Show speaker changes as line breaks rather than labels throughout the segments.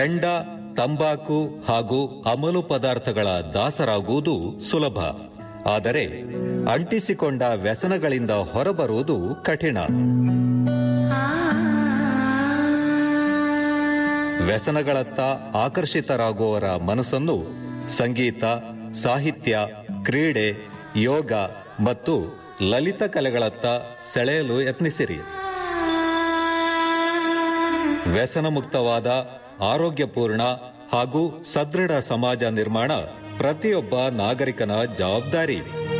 ಹೆಂಡ ತಂಬಾಕು ಹಾಗೂ ಅಮಲು ಪದಾರ್ಥಗಳ ದಾಸರಾಗುವುದು ಸುಲಭ ಆದರೆ ಅಂಟಿಸಿಕೊಂಡ ವ್ಯಸನಗಳಿಂದ ಹೊರಬರುವುದು ಕಠಿಣ ವ್ಯಸನಗಳತ್ತ ಆಕರ್ಷಿತರಾಗುವವರ ಮನಸ್ಸನ್ನು ಸಂಗೀತ ಸಾಹಿತ್ಯ ಕ್ರೀಡೆ ಯೋಗ ಮತ್ತು ಲಲಿತ ಕಲೆಗಳತ್ತ ಸೆಳೆಯಲು ಯತ್ನಿಸಿರಿ ವ್ಯಸನ ಮುಕ್ತವಾದ ಆರೋಗ್ಯಪೂರ್ಣ ಹಾಗೂ ಸದೃಢ ಸಮಾಜ ನಿರ್ಮಾಣ ಪ್ರತಿಯೊಬ್ಬ ನಾಗರಿಕನ ಜವಾಬ್ದಾರಿ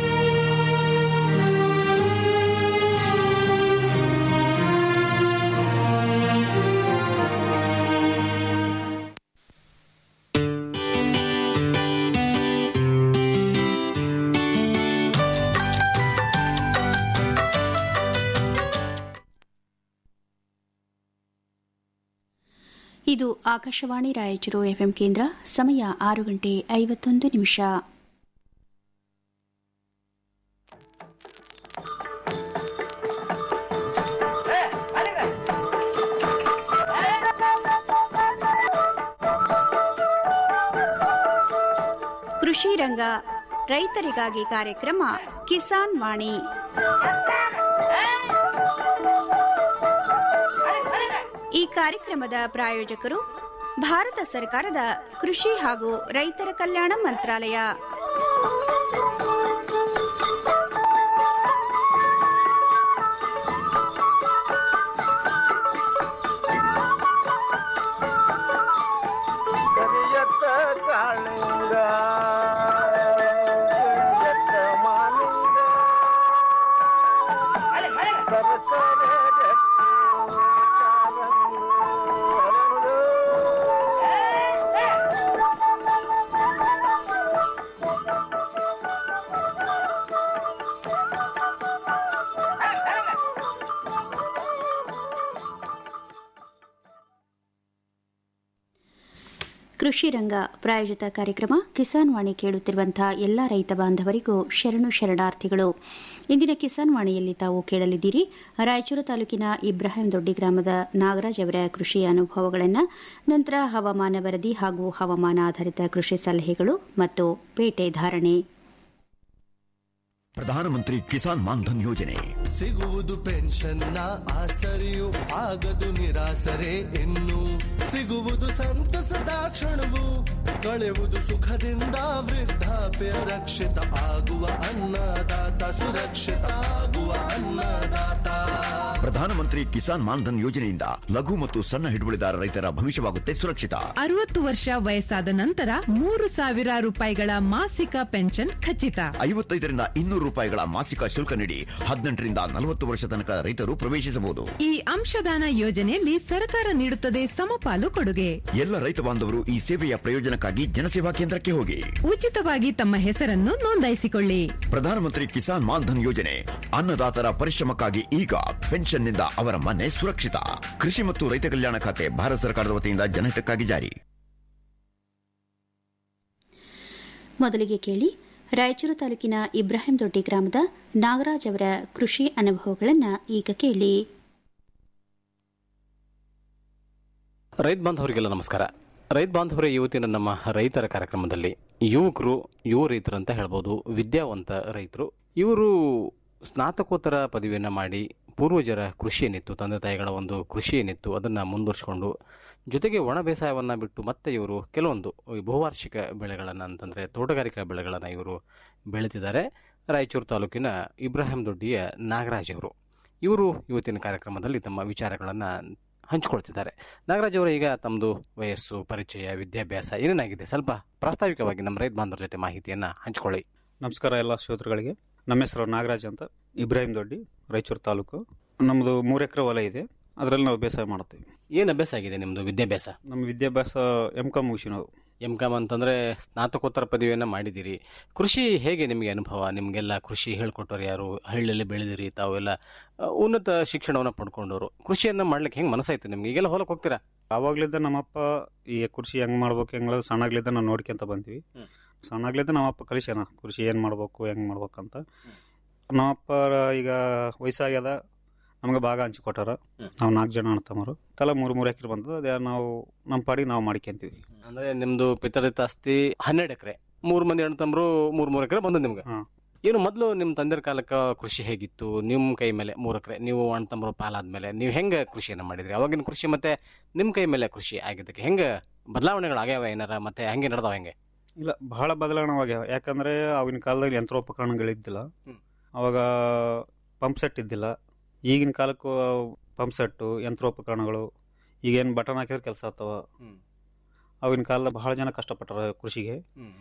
ಇದು ಆಕಾಶವಾಣಿ ರಾಯಚೂರು ಎಫ್ಎಂ ಕೇಂದ್ರ ಸಮಯ ಆರು ಗಂಟೆ ಐವತ್ತೊಂದು ನಿಮಿಷ ಕೃಷಿ ರಂಗ ರೈತರಿಗಾಗಿ ಕಾರ್ಯಕ್ರಮ ಕಿಸಾನ್ ವಾಣಿ ಈ ಕಾರ್ಯಕ್ರಮದ ಪ್ರಾಯೋಜಕರು ಭಾರತ ಸರ್ಕಾರದ ಕೃಷಿ ಹಾಗೂ ರೈತರ ಕಲ್ಯಾಣ ಮಂತ್ರಾಲಯ
ಕರಿಯತ್ತ ಕಾಳಿಂಗ ಕರಿಯತ್ತ ಮಾಲಿಂಗ ಸರಸರ ಜಟ್ಟಿ ಕಾಲಂದು ಹರಳು.
ಕೃಷಿ ರಂಗ ಪ್ರಾಯೋಜಿತ ಕಾರ್ಯಕ್ರಮ ಕಿಸಾನ್ ವಾಣಿ ಕೇಳುತ್ತಿರುವಂತಹ ಎಲ್ಲ ರೈತ ಬಾಂಧವರಿಗೂ ಶರಣು ಶರಣಾರ್ಥಿಗಳು ಇಂದಿನ ಕಿಸಾನ್ ವಾಣಿಯಲ್ಲಿ ತಾವು ಕೇಳಲಿದ್ದೀರಿ ರಾಯಚೂರು ತಾಲೂಕಿನ ಇಬ್ರಾಹಿಂ ದೊಡ್ಡಿ ಗ್ರಾಮದ ನಾಗರಾಜ್ ಅವರ ಕೃಷಿ ಅನುಭವಗಳನ್ನು ನಂತರ ಹವಾಮಾನ ವರದಿ ಹಾಗೂ ಹವಾಮಾನ ಆಧಾರಿತ ಕೃಷಿ ಸಲಹೆಗಳು ಮತ್ತು ಪೇಟೆ ಧಾರಣೆ
ಪ್ರಧಾನಮಂತ್ರಿ ಕಿಸಾನ್ ಮಾನ್ಧನ್ ಯೋಜನೆ
ಸಿಗುವುದು ಪೆನ್ಷನ್ನ ಆಸರೆಯು ಆಗದು ನಿರಾಸರೆ ಇನ್ನು ಸಿಗುವುದು ಸಂತಸದ ಕ್ಷಣವು ಕಳೆಯುವುದು ಸುಖದಿಂದ ವೃದ್ಧಾಪ್ಯ ರಕ್ಷಿತ ಆಗುವ ಅನ್ನದಾತ ಸುರಕ್ಷಿತ ಆಗುವ ಅನ್ನದಾತ
ಪ್ರಧಾನಮಂತ್ರಿ ಕಿಸಾನ್ ಮಾನ್ಧನ್ ಯೋಜನೆಯಿಂದ ಲಘು ಮತ್ತು ಸಣ್ಣ ಹಿಡುವಳಿದಾರ ರೈತರ ಭವಿಷ್ಯವಾಗುತ್ತೆ ಸುರಕ್ಷಿತ
ಅರವತ್ತು ವರ್ಷ ವಯಸ್ಸಾದ ನಂತರ ಮೂರು ಸಾವಿರ ರೂಪಾಯಿಗಳ ಮಾಸಿಕ ಪೆನ್ಷನ್ ಖಚಿತ
ಐವತ್ತೈದರಿಂದ ಇನ್ನೂರು ರೂಪಾಯಿಗಳ ಮಾಸಿಕ ಶುಲ್ಕ ನೀಡಿ ಹದಿನೆಂಟರಿಂದ ನಲವತ್ತು ವರ್ಷ ತನಕ ರೈತರು ಪ್ರವೇಶಿಸಬಹುದು
ಈ ಅಂಶದಾನ ಯೋಜನೆಯಲ್ಲಿ ಸರ್ಕಾರ ನೀಡುತ್ತದೆ ಸಮಪಾಲು ಕೊಡುಗೆ
ಎಲ್ಲ ರೈತ ಬಾಂಧವರು ಈ ಸೇವೆಯ ಪ್ರಯೋಜನಕ್ಕಾಗಿ ಜನಸೇವಾ ಕೇಂದ್ರಕ್ಕೆ ಹೋಗಿ
ಉಚಿತವಾಗಿ ತಮ್ಮ ಹೆಸರನ್ನು ನೋಂದಾಯಿಸಿಕೊಳ್ಳಿ
ಪ್ರಧಾನಮಂತ್ರಿ ಕಿಸಾನ್ ಮಾನ್ಧನ್ ಯೋಜನೆ ಅನ್ನದಾತರ ಪರಿಶ್ರಮಕ್ಕಾಗಿ ಈಗ ಪೆನ್ಷನ್ನಿಂದ ಅವರ ಮನೆ ಸುರಕ್ಷಿತ ಕೃಷಿ ಮತ್ತು ರೈತ ಕಲ್ಯಾಣ ಖಾತೆ ಭಾರತ ಸರ್ಕಾರದ ವತಿಯಿಂದ ಜನಹಿತಕ್ಕಾಗಿ ಜಾರಿ
ಮೊದಲಿಗೆ ಕೇಳಿ ರಾಯಚೂರು ತಾಲೂಕಿನ ಇಬ್ರಾಹಿಂ ದೊಡ್ಡಿ ಗ್ರಾಮದ ನಾಗರಾಜ್ ಅವರ ಕೃಷಿ ಅನುಭವಗಳನ್ನು ಈಗ ಕೇಳಿ
ರೈತ ಬಾಂಧವರಿಗೆಲ್ಲ ನಮಸ್ಕಾರ ರೈತ ಬಾಂಧವರೇ ಇವತ್ತಿನ ನಮ್ಮ ರೈತರ ಕಾರ್ಯಕ್ರಮದಲ್ಲಿ ಯುವಕರು ಯುವ ರೈತರು ಅಂತ ಹೇಳ್ಬೋದು ವಿದ್ಯಾವಂತ ರೈತರು ಇವರು ಸ್ನಾತಕೋತ್ತರ ಪದವಿಯನ್ನು ಮಾಡಿ ಪೂರ್ವಜರ ಕೃಷಿ ಏನಿತ್ತು ತಂದೆ ತಾಯಿಗಳ ಒಂದು ಕೃಷಿ ಏನಿತ್ತು ಅದನ್ನು ಮುಂದುವರಿಸಿಕೊಂಡು ಜೊತೆಗೆ ಒಣ ಬೇಸಾಯವನ್ನು ಬಿಟ್ಟು ಮತ್ತೆ ಇವರು ಕೆಲವೊಂದು ಈ ಬಹುವಾರ್ಷಿಕ ಬೆಳೆಗಳನ್ನು ಅಂತಂದರೆ ತೋಟಗಾರಿಕಾ ಬೆಳೆಗಳನ್ನು ಇವರು ಬೆಳೀತಿದ್ದಾರೆ ರಾಯಚೂರು ತಾಲೂಕಿನ ಇಬ್ರಾಹಿಂ ದೊಡ್ಡಿಯ ನಾಗರಾಜ್ ಅವರು ಇವರು ಇವತ್ತಿನ ಕಾರ್ಯಕ್ರಮದಲ್ಲಿ ತಮ್ಮ ವಿಚಾರಗಳನ್ನು ಹಂಚಿಕೊಳ್ತಿದ್ದಾರೆ ನಾಗರಾಜ್ ಅವರು ಈಗ ತಮ್ಮದು ವಯಸ್ಸು ಪರಿಚಯ ವಿದ್ಯಾಭ್ಯಾಸ ಏನೇನಾಗಿದೆ ಸ್ವಲ್ಪ ಪ್ರಾಸ್ತಾವಿಕವಾಗಿ ನಮ್ಮ ರೈತ ಬಾಂಧವರ ಜೊತೆ ಮಾಹಿತಿಯನ್ನು ಹಂಚಿಕೊಳ್ಳಿ
ನಮಸ್ಕಾರ ಎಲ್ಲ ಶ್ರೋತೃಗಳಿಗೆ ನಮ್ಮ ಹೆಸರು ನಾಗರಾಜ್ ಅಂತ ಇಬ್ರಾಹಿಂ ದೊಡ್ಡಿ ರಾಯಚೂರು ತಾಲೂಕು ನಮ್ಮದು ಮೂರು ಎಕರೆ ಹೊಲ ಇದೆ ಅದರಲ್ಲಿ ನಾವು ಬೇಸಾಯ ಮಾಡ್ತೀವಿ
ಏನು ಅಭ್ಯಾಸ ಆಗಿದೆ ನಿಮ್ಮದು ವಿದ್ಯಾಭ್ಯಾಸ
ನಮ್ಮ ವಿದ್ಯಾಭ್ಯಾಸ ಎಂ ಕಾಮ್ ಮುಗಿಸಿ ನಾವು
ಎಂ ಕಾಮ್ ಅಂತಂದರೆ ಸ್ನಾತಕೋತ್ತರ ಪದವಿಯನ್ನು ಮಾಡಿದ್ದೀರಿ ಕೃಷಿ ಹೇಗೆ ನಿಮಗೆ ಅನುಭವ ನಿಮಗೆಲ್ಲ ಕೃಷಿ ಹೇಳ್ಕೊಟ್ಟವ್ರು ಯಾರು ಹಳ್ಳಿಯಲ್ಲಿ ಬೆಳೆದಿರಿ ತಾವೆಲ್ಲ ಆ, ಉನ್ನತ ಶಿಕ್ಷಣವನ್ನು ಪಡ್ಕೊಂಡವರು ಕೃಷಿಯನ್ನು ಮಾಡ್ಲಿಕ್ಕೆ ಹೆಂಗೆ ಮನಸ್ಸಾಯ್ತು ನಿಮ್ಗೆ ಈಗೆಲ್ಲ ಹೊಲಕ್ಕೆ ಹೋಗ್ತೀರಾ
ಆವಾಗ್ಲಿದ್ದ ನಮ್ಮಪ್ಪ ಈ ಕೃಷಿ ಹೆಂಗ್ ಮಾಡ್ಬೇಕು ಹೆಂಗ್ ಸಣ್ಣಗ್ಲಿದ್ದ ನಾವು ನೋಡ್ಕೊಂತ ಬಂದ್ವಿ
ಹ್ಮ್.
ಸಣ್ಣಗ್ಲಿದ್ದ ನಮ್ಮಪ್ಪ ಕಲಿಸ್ಯಾನ ಕೃಷಿ ಏನ್ ಮಾಡ್ಬೇಕು ಹೆಂಗ್ ಮಾಡ್ಬೇಕಂತ ನಮ್ಮಪ್ಪ ಈಗ ವಯಸ್ಸಾಗ್ಯದ ನಮ್ಗೆ ಭಾಗ ಹಂಚಿಕೊಟ್ಟಾರ ನಾವು ನಾಲ್ಕು ಜನ ಅಣ್ತಮ್ಮರು ತಲಾ ಮೂರು ಮೂರು ಎಕರೆ ಬಂದದ ಅದೇ ನಾವು ನಮ್ಮ ಪಾಡಿಗೆ ನಾವು ಮಾಡ್ಕೊಂತೀವಿ
ಅಂದ್ರೆ ನಿಮ್ದು ಪಿತರಿತ ಆಸ್ತಿ ಹನ್ನೆರಡು ಎಕರೆ ಮೂರು ಮಂದಿ ಅಣ್ಣ ತಮ್ಮರು ಮೂರ್ ಮೂರ್ ಎಕರೆ ಬಂದದ ನಿಮ್ಗೆ
ಹಾ.
ಏನು ಮೊದಲು ನಿಮ್ ತಂದೆರ ಕಾಲಕ್ಕ ಕೃಷಿ ಹೇಗಿತ್ತು ನಿಮ್ ಕೈ ಮೇಲೆ ಮೂರ್ ಎಕರೆ ನೀವು ಅಣ್ಣ ತಮ್ಮರು ಪಾಲಾದ್ಮೇಲೆ ನೀವು ಹೆಂಗ ಕೃಷಿಯನ್ನ ಮಾಡಿದ್ರಿ ಅವಾಗಿನ ಕೃಷಿ ಮತ್ತೆ ನಿಮ್ ಕೈ ಮೇಲೆ ಕೃಷಿ ಆಗಿದ್ದಕ್ಕೆ ಹೆಂಗ ಬದಲಾವಣೆಗಳು ಆಗ್ಯಾವ ಏನಾರ ಮತ್ತೆ ಹೆಂಗೆ ನಡೆದಾವ ಹೆಂಗೆ
ಇಲ್ಲ ಬಹಳ ಬದಲಾವಣೆವಾಗ್ಯಾವ ಯಾಕಂದ್ರೆ ಆವಾಗಿನ ಕಾಲದಲ್ಲಿ ಯಂತ್ರೋಪಕರಣಗಳಿದ್ದಿಲ್ಲ
ಹ್ಮ್.
ಅವಾಗ ಪಂಪ್ ಸೆಟ್ ಇದ್ದಿಲ್ಲ ಈಗಿನ ಕಾಲಕ್ಕೂ ಪಂಪ್ ಸೆಟ್ಟು ಯಂತ್ರೋಪಕರಣಗಳು ಈಗೇನು ಬಟನ್ ಹಾಕಿದ್ರೆ ಕೆಲಸ ಆಗ್ತಾವ ಆವಾಗಿನ ಕಾಲದಲ್ಲಿ ಬಹಳ ಜನ ಕಷ್ಟಪಟ್ಟಾರ ಕೃಷಿಗೆ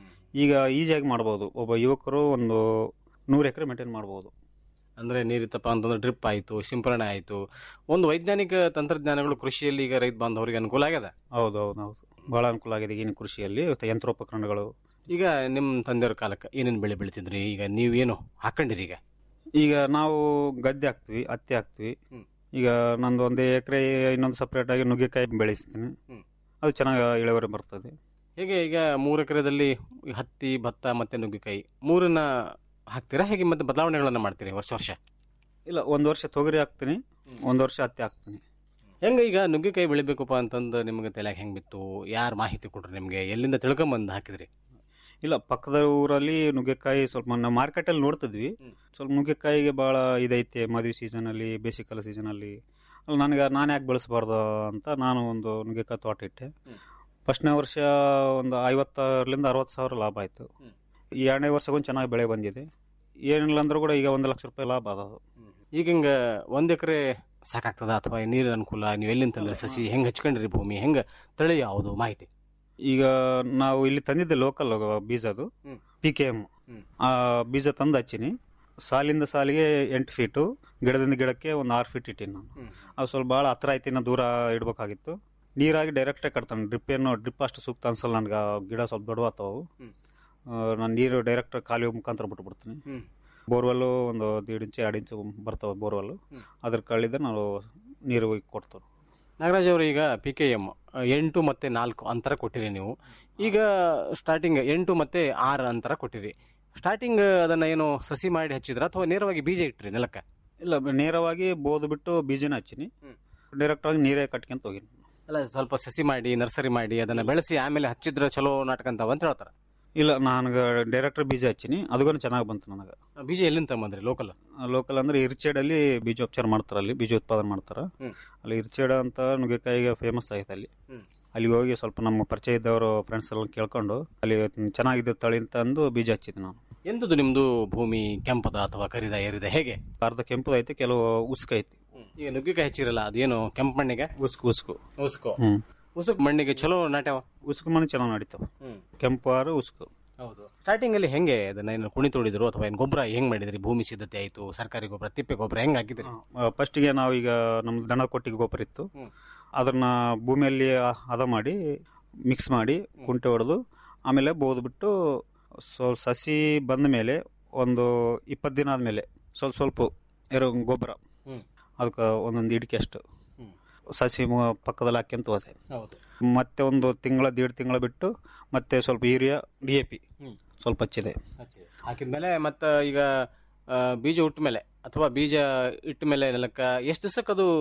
ಈಗ ಈಸಿಯಾಗಿ ಮಾಡ್ಬೋದು ಒಬ್ಬ ಯುವಕರು ಒಂದು ನೂರು ಎಕರೆ ಮೇಂಟೈನ್ ಮಾಡ್ಬೋದು
ಅಂದ್ರೆ ನೀರಿತ್ತಪ್ಪ ಅಂತಂದ್ರೆ ಡ್ರಿಪ್ ಆಯ್ತು ಸಿಂಪರಣೆ ಆಯ್ತು ಒಂದು ವೈಜ್ಞಾನಿಕ ತಂತ್ರಜ್ಞಾನಗಳು ಕೃಷಿಯಲ್ಲಿ ಈಗ ರೈತ ಬಾಂಧವರಿಗೆ ಅನುಕೂಲ ಆಗ್ಯದ
ಹೌದು ಹೌದು ಹೌದು ಬಹಳ ಅನುಕೂಲ ಆಗಿದೆ ಈಗಿನ ಕೃಷಿಯಲ್ಲಿ ಮತ್ತೆ ಯಂತ್ರೋಪಕರಣಗಳು
ಈಗ ನಿಮ್ ತಂದೆಯವ್ರ ಕಾಲಕ್ಕೆ ಏನೇನ್ ಬೆಳೆ ಬೆಳಿತಿದ್ರಿ ಈಗ ನೀವೇನು ಹಾಕೊಂಡಿರಿ ಈಗ
ಈಗ ನಾವು ಗದ್ದೆ ಹಾಕ್ತಿವಿ ಹತ್ತಿ ಹಾಕ್ತಿವಿ
ಹ್ಮ್.
ಈಗ ನಂದು ಒಂದು ಎಕರೆ ಇನ್ನೊಂದು ಸಪ್ರೇಟ್ ಆಗಿ ನುಗ್ಗೆಕಾಯಿ ಬೆಳೆಸ್ತೀನಿ
ಹ್ಮ್.
ಅದು ಚೆನ್ನಾಗಿ ಇಳುವರಿ ಬರ್ತದೆ
ಹೇಗೆ ಈಗ ಮೂರು ಎಕರೆದಲ್ಲಿ ಹತ್ತಿ ಭತ್ತ ಮತ್ತೆ ನುಗ್ಗೆಕಾಯಿ ಮೂರನ್ನ ಹಾಕ್ತೀರಾ ಹೇಗೆ ಮತ್ತೆ ಬದಲಾವಣೆಗಳನ್ನ ಮಾಡ್ತೀರಿ ವರ್ಷ ವರ್ಷ
ಇಲ್ಲ ಒಂದು ವರ್ಷ ತೊಗರಿ ಹಾಕ್ತೀನಿ ಒಂದು ವರ್ಷ ಹತ್ತಿ ಹಾಕ್ತೀನಿ
ಹೆಂಗ ಈಗ ನುಗ್ಗೆಕಾಯಿ ಬೆಳಿಬೇಕಪ್ಪ ಅಂತಂದು ನಿಮ್ಗೆ ತಲೆಯಾಗ ಹೆಂಗ್ ಬಿತ್ತು ಯಾರು ಮಾಹಿತಿ ಕೊಟ್ರು ನಿಮ್ಗೆ ಎಲ್ಲಿಂದ ತಿಳ್ಕೊಂಬಂದು ಹಾಕಿದ್ರಿ
ಇಲ್ಲ ಪಕ್ಕದ ಊರಲ್ಲಿ ನುಗ್ಗೆಕಾಯಿ ಸ್ವಲ್ಪ ನಾವು ಮಾರ್ಕೆಟಲ್ಲಿ ನೋಡ್ತಿದ್ವಿ
ಹ್ಮ್.
ಸ್ವಲ್ಪ ನುಗ್ಗೆಕಾಯಿಗೆ ಭಾಳ ಇದೈತೆ ಮದುವೆ ಸೀಸನಲ್ಲಿ ಬೇಸಿಗೆಕಾಲ ಸೀಸನಲ್ಲಿ ಅಲ್ಲಿ ನನಗೆ ನಾನು ಯಾಕೆ ಬೆಳೆಸಬಾರ್ದು ಅಂತ ನಾನು ಒಂದು ನುಗ್ಗೆಕಾಯಿ ತೋಟ ಇಟ್ಟೆ
ಹ್ಮ್.
ಫಸ್ಟ್ನೇ ವರ್ಷ ಒಂದು ಐವತ್ತರಿಂದ ಅರವತ್ತು ಸಾವಿರ ಲಾಭ ಆಯಿತು
ಹ್ಮ್.
ಈ ಎರಡನೇ ವರ್ಷಗೊಂದು ಚೆನ್ನಾಗಿ ಬೆಳೆ ಬಂದಿದೆ ಏನಿಲ್ಲ ಅಂದ್ರೂ ಕೂಡ ಈಗ ಒಂದು ಲಕ್ಷ ರೂಪಾಯಿ ಲಾಭ ಅದ
ಈಗ ಹಿಂಗ ಒಂದ್ ಎಕರೆ ಸಾಕಾಗ್ತದ ಅಥವಾ ನೀರಿನ ಅನುಕೂಲ ನೀವು ಎಲ್ಲಿಂದ ತಂದ್ರಿ ಸಸಿ ಹೆಂಗ್ ಹಚ್ಕೊಂಡ್ರಿ ಭೂಮಿ ಹೆಂಗ ತಳಿ ಯಾವುದು ಮಾಹಿತಿ
ಈಗ ನಾವು ಇಲ್ಲಿ ತಂದಿದ್ದೆ ಲೋಕಲ್ ಬೀಜದು
ಹ್ಮ್.
ಪಿ ಕೆ ಎಮ್
ಹ್ಮ್.
ಆ ಬೀಜ ತಂದು ಹಚ್ಚಿನಿ ಸಾಲಿಂದ ಸಾಲಿಗೆ ಎಂಟು ಫೀಟು ಗಿಡದಿಂದ ಗಿಡಕ್ಕೆ ಒಂದು ಆರು ಫೀಟ್ ಇಟ್ಟೀನಿ ನಾನು
ಹ್ಮ್.
ಅದು ಸ್ವಲ್ಪ ಭಾಳ ಹತ್ರ ಐತಿ ಇನ್ನು ದೂರ ಇಡ್ಬೇಕಾಗಿತ್ತು ನೀರಾಗಿ ಡೈರೆಕ್ಟಾಗಿ ಕಟ್ತಾನೆ ಡ್ರಿಪ್ ಏನು ಡ್ರಿಪ್ ಅಷ್ಟು ಸೂಕ್ತ ಅನ್ಸಲ್ಲ ನನಗೆ ಆ ಗಿಡ ಸ್ವಲ್ಪ ದೊಡ್ಡವಾಗ್ತಾವು
ಹ್ಮ್.
ನಾನು ನೀರು ಡೈರೆಕ್ಟ್ ಕಾಲುವೆ ಮುಖಾಂತರ ಬಿಟ್ಬಿಡ್ತೀನಿ
ಹ್ಮ್.
ಬೋರ್ವೆಲ್ಲು ಒಂದು ದೀಡ್ ಇಂಚು ಎರಡು ಇಂಚು ಬರ್ತಾವೆ ಬೋರ್ವೆಲ್ಲು
ಹ್ಮ್.
ಅದ್ರ ಕಳ್ಳಿದ್ರೆ ನಾವು ನೀರು ಹೋಗಿ ಕೊಡ್ತೇವೆ
ನಾಗರಾಜ್ ಅವರು ಈಗ ಪಿ ಕೆ ಎಂ ಎಂಟು ಮತ್ತೆ ನಾಲ್ಕು ಅಂತರ ಕೊಟ್ಟಿರಿ ನೀವು ಈಗ ಸ್ಟಾರ್ಟಿಂಗ್ ಎಂಟು ಮತ್ತೆ ಆರು ಅಂತರ ಕೊಟ್ಟಿರಿ ಸ್ಟಾರ್ಟಿಂಗ್ ಅದನ್ನ ಏನು ಸಸಿ ಮಾಡಿ ಹಚ್ಚಿದ್ರ ಅಥವಾ ನೇರವಾಗಿ ಬೀಜ ಇಟ್ರಿ ನೆಲಕ್ಕೆ
ಇಲ್ಲ ನೇರವಾಗಿ ಬೋದ್ ಬಿಟ್ಟು ಬೀಜನ ಹಚ್ಚಿನಿ
ಹ್ಮ್.
ಡೈರೆಕ್ಟಾಗಿ ನೀರೇ ಕಟ್ಕೊಂತ ಹೋಗಿನಿ
ಅಲ್ಲ ಸ್ವಲ್ಪ ಸಸಿ ಮಾಡಿ ನರ್ಸರಿ ಮಾಡಿ ಅದನ್ನ ಬೆಳೆಸಿ ಆಮೇಲೆ ಹಚ್ಚಿದ್ರೆ ಚಲೋ ನಾಟಕಂತಾವ ಅಂತ ಹೇಳ್ತಾರ
ಇಲ್ಲ ನನಗೆ ಡೈರೆಕ್ಟರ್ ಬೀಜ ಹಚ್ಚಿನಿ ಅದಗೂ ಚೆನ್ನಾಗಿ ಬಂತು ನನಗೆ
ಆ ಬೀಜ ಎಲ್ಲಿಂದ ತಗೊಂಬಂದ್ರಿ ಲೋಕಲ್
ಲೋಕಲ್ ಅಂದ್ರೆ ಇರ್ಚೇಡಲ್ಲಿ ಬೀಜೋಪಚಾರ ಮಾಡ್ತಾರೆ ಅಲ್ಲಿ ಬೀಜ ಉತ್ಪಾದನೆ ಮಾಡ್ತಾರೆ
ಹ್ಮ್.
ಅಲ್ಲಿ ಇರ್ಚೇಡ ಅಂತ ನುಗ್ಗೆಕಾಯಿಗೆ ಫೇಮಸ್ ಆಗೈತೆ ಅಲ್ಲಿ
ಹ್ಮ್.
ಅಲ್ಲಿಗೆ ಹೋಗಿ ಸ್ವಲ್ಪ ನಮ್ಮ ಪರಿಚಯ ಇದ್ದವರು ಫ್ರೆಂಡ್ಸ್ ಎಲ್ಲ ಕೇಳ್ಕೊಂಡು ಅಲ್ಲಿ ಚೆನ್ನಾಗಿದ್ದ ತಳಿ ಅಂತ ಅಂದು ಬೀಜ ಹಚ್ಚಿದ್ದೆ ನಾನು
ಎಂತದು ನಿಮ್ದು ಭೂಮಿ ಕೆಂಪದ ಅಥವಾ ಕರಿದ ಏರಿದ ಹೇಗೆ
ಅರ್ಧ ಕೆಂಪು ಐತಿ ಕೆಲವು ಉಸ್ಕ ಐತಿ
ಈಗ ನುಗ್ಗಿಕಾಯಿ ಹಚ್ಚಿರಲ್ಲ ಅದೇನು ಕೆಂಪು ಮಣ್ಣಿಗೆ
ಉಸ್ಕು ಉಸ್ಕು
ಉಸ್ಕೋ
ಹ್ಮ್
ಉಸುಕ್ ಮಣ್ಣಿಗೆ ಚಲೋ ನಾಟ್ಯಾವ
ಉಸ್ಕು ಮನೆ ಚೆನ್ನಾಗಿ ನಡೀತಾವ ಕೆಂಪು ಆರು ಉಸ್ಕು
ಹೌದು ಸ್ಟಾರ್ಟಿಂಗ್ ಅಲ್ಲಿ ಹೆಂಗೆ ಅದನ್ನ ಏನು ಕುಣಿ ತೋಡಿದ್ರು ಅಥವಾ ಏನು ಗೊಬ್ಬರ ಹೆಂಗ್ ಮಾಡಿದ್ರಿ ಭೂಮಿ ಸಿದ್ಧತೆ ಆಯ್ತು ಸರ್ಕಾರಿ ಗೊಬ್ಬರ ತಿಪ್ಪೆ ಗೊಬ್ಬರ ಹೆಂಗ್ ಹಾಕಿದ್ರಿ
ಫಸ್ಟಿಗೆ ನಾವೀಗ ನಮ್ಮ ದನ ಕೊಟ್ಟಿಗೆ ಗೊಬ್ಬರ ಇತ್ತು
ಹ್ಮ್.
ಅದನ್ನ ಭೂಮಿಯಲ್ಲಿ ಆ- ಹದ ಮಾಡಿ ಮಿಕ್ಸ್ ಮಾಡಿ ಕುಂಟೆ ಹೊಡೆದು ಆಮೇಲೆ ಬೋದ್ಬಿಟ್ಟು ಸ್ವಲ್ಪ ಸಸಿ ಬಂದ ಮೇಲೆ ಒಂದು ಇಪ್ಪತ್ತು ದಿನ ಆದಮೇಲೆ ಸ್ವಲ್ಪ ಸ್ವಲ್ಪ ಇರೋ ಗೊಬ್ಬರ
ಹ್ಮ್.
ಅದಕ್ಕೆ ಒಂದೊಂದು ಇಡಿಕೆ ಅಷ್ಟು
ಹ್ಮ್.
ಸಸಿ ಮು- ಪಕ್ಕದಲ್ಲಿ ಹಾಕ್ಯಂತ ಹೋದೆ
ಹೌದು
ಮತ್ತೆ ಒಂದು ತಿಂಗಳ ದೇಡ್ ತಿಂಗಳ ಬಿಟ್ಟು ಮತ್ತೆ ಸ್ವಲ್ಪ ಯೂರಿಯಾ ಡಿ ಎ ಪಿ
ಹ್ಮ್.
ಸ್ವಲ್ಪ ಹಚ್ಚಿದೆ
ಹಾಕಿದ್ಮೇಲೆ ಮತ್ತ ಈಗ ಆ, ಬೀಜ ಉಟ್ಟ ಮೇಲೆ ಅಥವಾ ಬೀಜ ಇಟ್ಟ ಮೇಲೆ ನೆಲಕ್ಕ ಎಷ್ಟು ದಿವಸಕ್ಕೆ ಅದು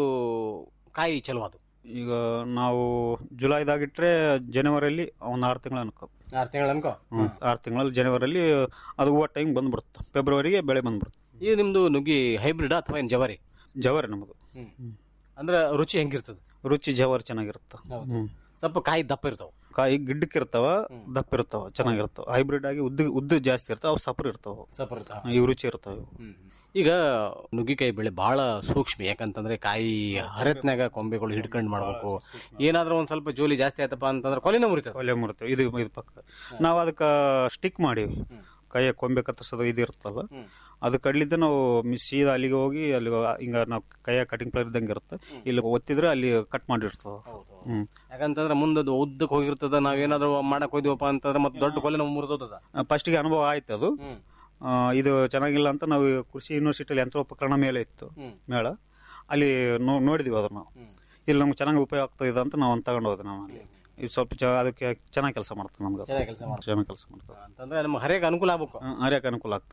ಕಾಯಿ ಚಲೋ ಅದು
ಈಗ ನಾವು ಜುಲೈದಾಗಿಟ್ರೆ ಜನವರಿಯಲ್ಲಿ ಒಂದು ಆರು ತಿಂಗಳ ಅನ್ಕೋ
ಆರು ತಿಂಗಳ ಅನ್ಕೋ
ಹ್ಮ್. ಆರು ತಿಂಗಳಲ್ಲಿ ಜನವರಿಯಲ್ಲಿ ಅದು ಹೂವು ಟೈಮ್ ಬಂದ್ಬಿಡುತ್ತೆ ಫೆಬ್ರವರಿಗೆ ಬೆಳೆ ಬಂದ್ಬಿಡುತ್ತೆ
ಈಗ ನಿಮ್ದು ನುಗ್ಗಿ ಹೈಬ್ರಿಡ್ ಅಥವಾ ಏನು ಜವಾರಿ
ಜವಾರಿ ನಮ್ಮದು
ಅಂದ್ರೆ ರುಚಿ ಹೆಂಗಿರ್ತದ
ರುಚಿ ಜವಾರಿ ಚೆನ್ನಾಗಿರುತ್ತೆ
ಹೌದು.
ಹ್ಮ್.
ಸ್ವಲ್ಪ ಕಾಯಿ ದಪ್ಪ ಇರ್ತಾವ
ಕಾಯಿ ಗಿಡ್ಡಕ್ಕೆ ಇರ್ತಾವ ದಪ್ಪ ಇರ್ತಾವ ಚೆನ್ನಾಗಿರ್ತಾವ ಹೈಬ್ರಿಡ್ ಆಗಿ ಉದ್ದ ಉದ್ದ ಜಾಸ್ತಿ ಇರ್ತಾವ ಅವು ಸಪರ್ ಇರ್ತಾವ
ಸಪ್ಪ ಇರ್ತಾವ
ಇವು ರುಚಿ ಇರ್ತಾವ ಇವು.
ಈಗ ನುಗ್ಗಿಕಾಯಿ ಬೆಳೆ ಬಹಳ ಸೂಕ್ಷ್ಮ ಯಾಕಂತಂದ್ರೆ ಕಾಯಿ ಹರತ್ನಾಗ ಕೊಂಬೆಗಳು ಹಿಡ್ಕೊಂಡು ಮಾಡ್ಬೇಕು ಏನಾದ್ರೂ ಒಂದ್ ಸ್ವಲ್ಪ ಜೋಲಿ ಜಾಸ್ತಿ ಆಯ್ತಪ್ಪ ಅಂತಂದ್ರೆ ಕೊಲೆನ ಮುರಿತದ
ಒಳ್ಳೆ ಮುರುತ್ತೆ ಇದು ಇದು ಪಕ್ಕ ನಾವು ಅದಕ್ಕೆ ಸ್ಟಿಕ್ ಮಾಡೀವಿ ಕೈಯ ಕೊಂಬೆ ಕತ್ತರಿಸೋದು ಇದು ಇರುತ್ತಲ್ಲ ಅದು ಕಡ್ಲಿದ್ದ ನಾವು ಮಿ- ಸೀದಾ ಅಲ್ಲಿಗೆ ಹೋಗಿ ಅಲ್ಲಿ ಹಿಂಗ ನಾವು ಕೈಯ ಕಟಿಂಗ್ ಪ್ಲೇರ್ ಇದ್ದಂಗೆ ಇರುತ್ತೆ ಇಲ್ಲಿ ಒತ್ತಿದ್ರೆ ಅಲ್ಲಿ ಕಟ್ ಮಾಡಿರ್ತದ ಹ್ಮ್
ಯಾಕಂತಂದ್ರೆ ಮುಂದದು ಉದ್ದಕ್ಕೆ ಹೋಗಿರ್ತದ ನಾವೇನಾದ್ರೂ ಮಾಡಕ್ ಹೋಯ್ದಿವಪ್ಪ ಅಂತಂದ್ರೆ ಮತ್ತೆ ದೊಡ್ಡ ಕೊಲೆನ ಮುರಿದೋತದ
ಫಸ್ಟಿಗೆ ಅನುಭವ ಆಯ್ತು ಅದು ಆ, ಇದು ಚೆನ್ನಾಗಿಲ್ಲ ಅಂತ ನಾವು ಕೃಷಿ ಯೂನಿವರ್ಸಿಟಿಯಲ್ಲಿ ಯಂತ್ರೋಪಕರಣ ಮೇಲೆ ಇತ್ತು ಮೇಳ ಅಲ್ಲಿ ನೋ- ನೋಡಿದ್ವಿ ಅದನ್ನ ನಾವು ಇಲ್ಲಿ ನಮ್ಗೆ ಚೆನ್ನಾಗಿ ಉಪಯೋಗ ಆಗ್ತದೆ ಅಂತ ನಾವು ಒಂದು ತಗೊಂಡು ಹೋದ್ವಿ ನಾವು ಅಲ್ಲಿ ಇದು ಸ್ವಲ್ಪ ಚ- ಅದಕ್ಕೆ ಚೆನ್ನಾಗಿ ಕೆಲಸ ಮಾಡ್ತದೆ ನಮ್ಗೆ ಅದು.
ಚೆನ್ನಾಗ್ ಕೆಲ್ಸ ಮಾಡ್ತದೆ.
ಚೆನ್ನಾಗಿ ಕೆಲಸ ಮಾಡ್ತದೆ
ಅಂತಂದ್ರೆ ನಮ್ಮ ಹರಿಯಕ್ಕೆ ಅನುಕೂಲ ಆಗ್ಬೇಕು
ಹರಿಯಕ್ಕೆ ಅನುಕೂಲ ಆಗ್ತದೆ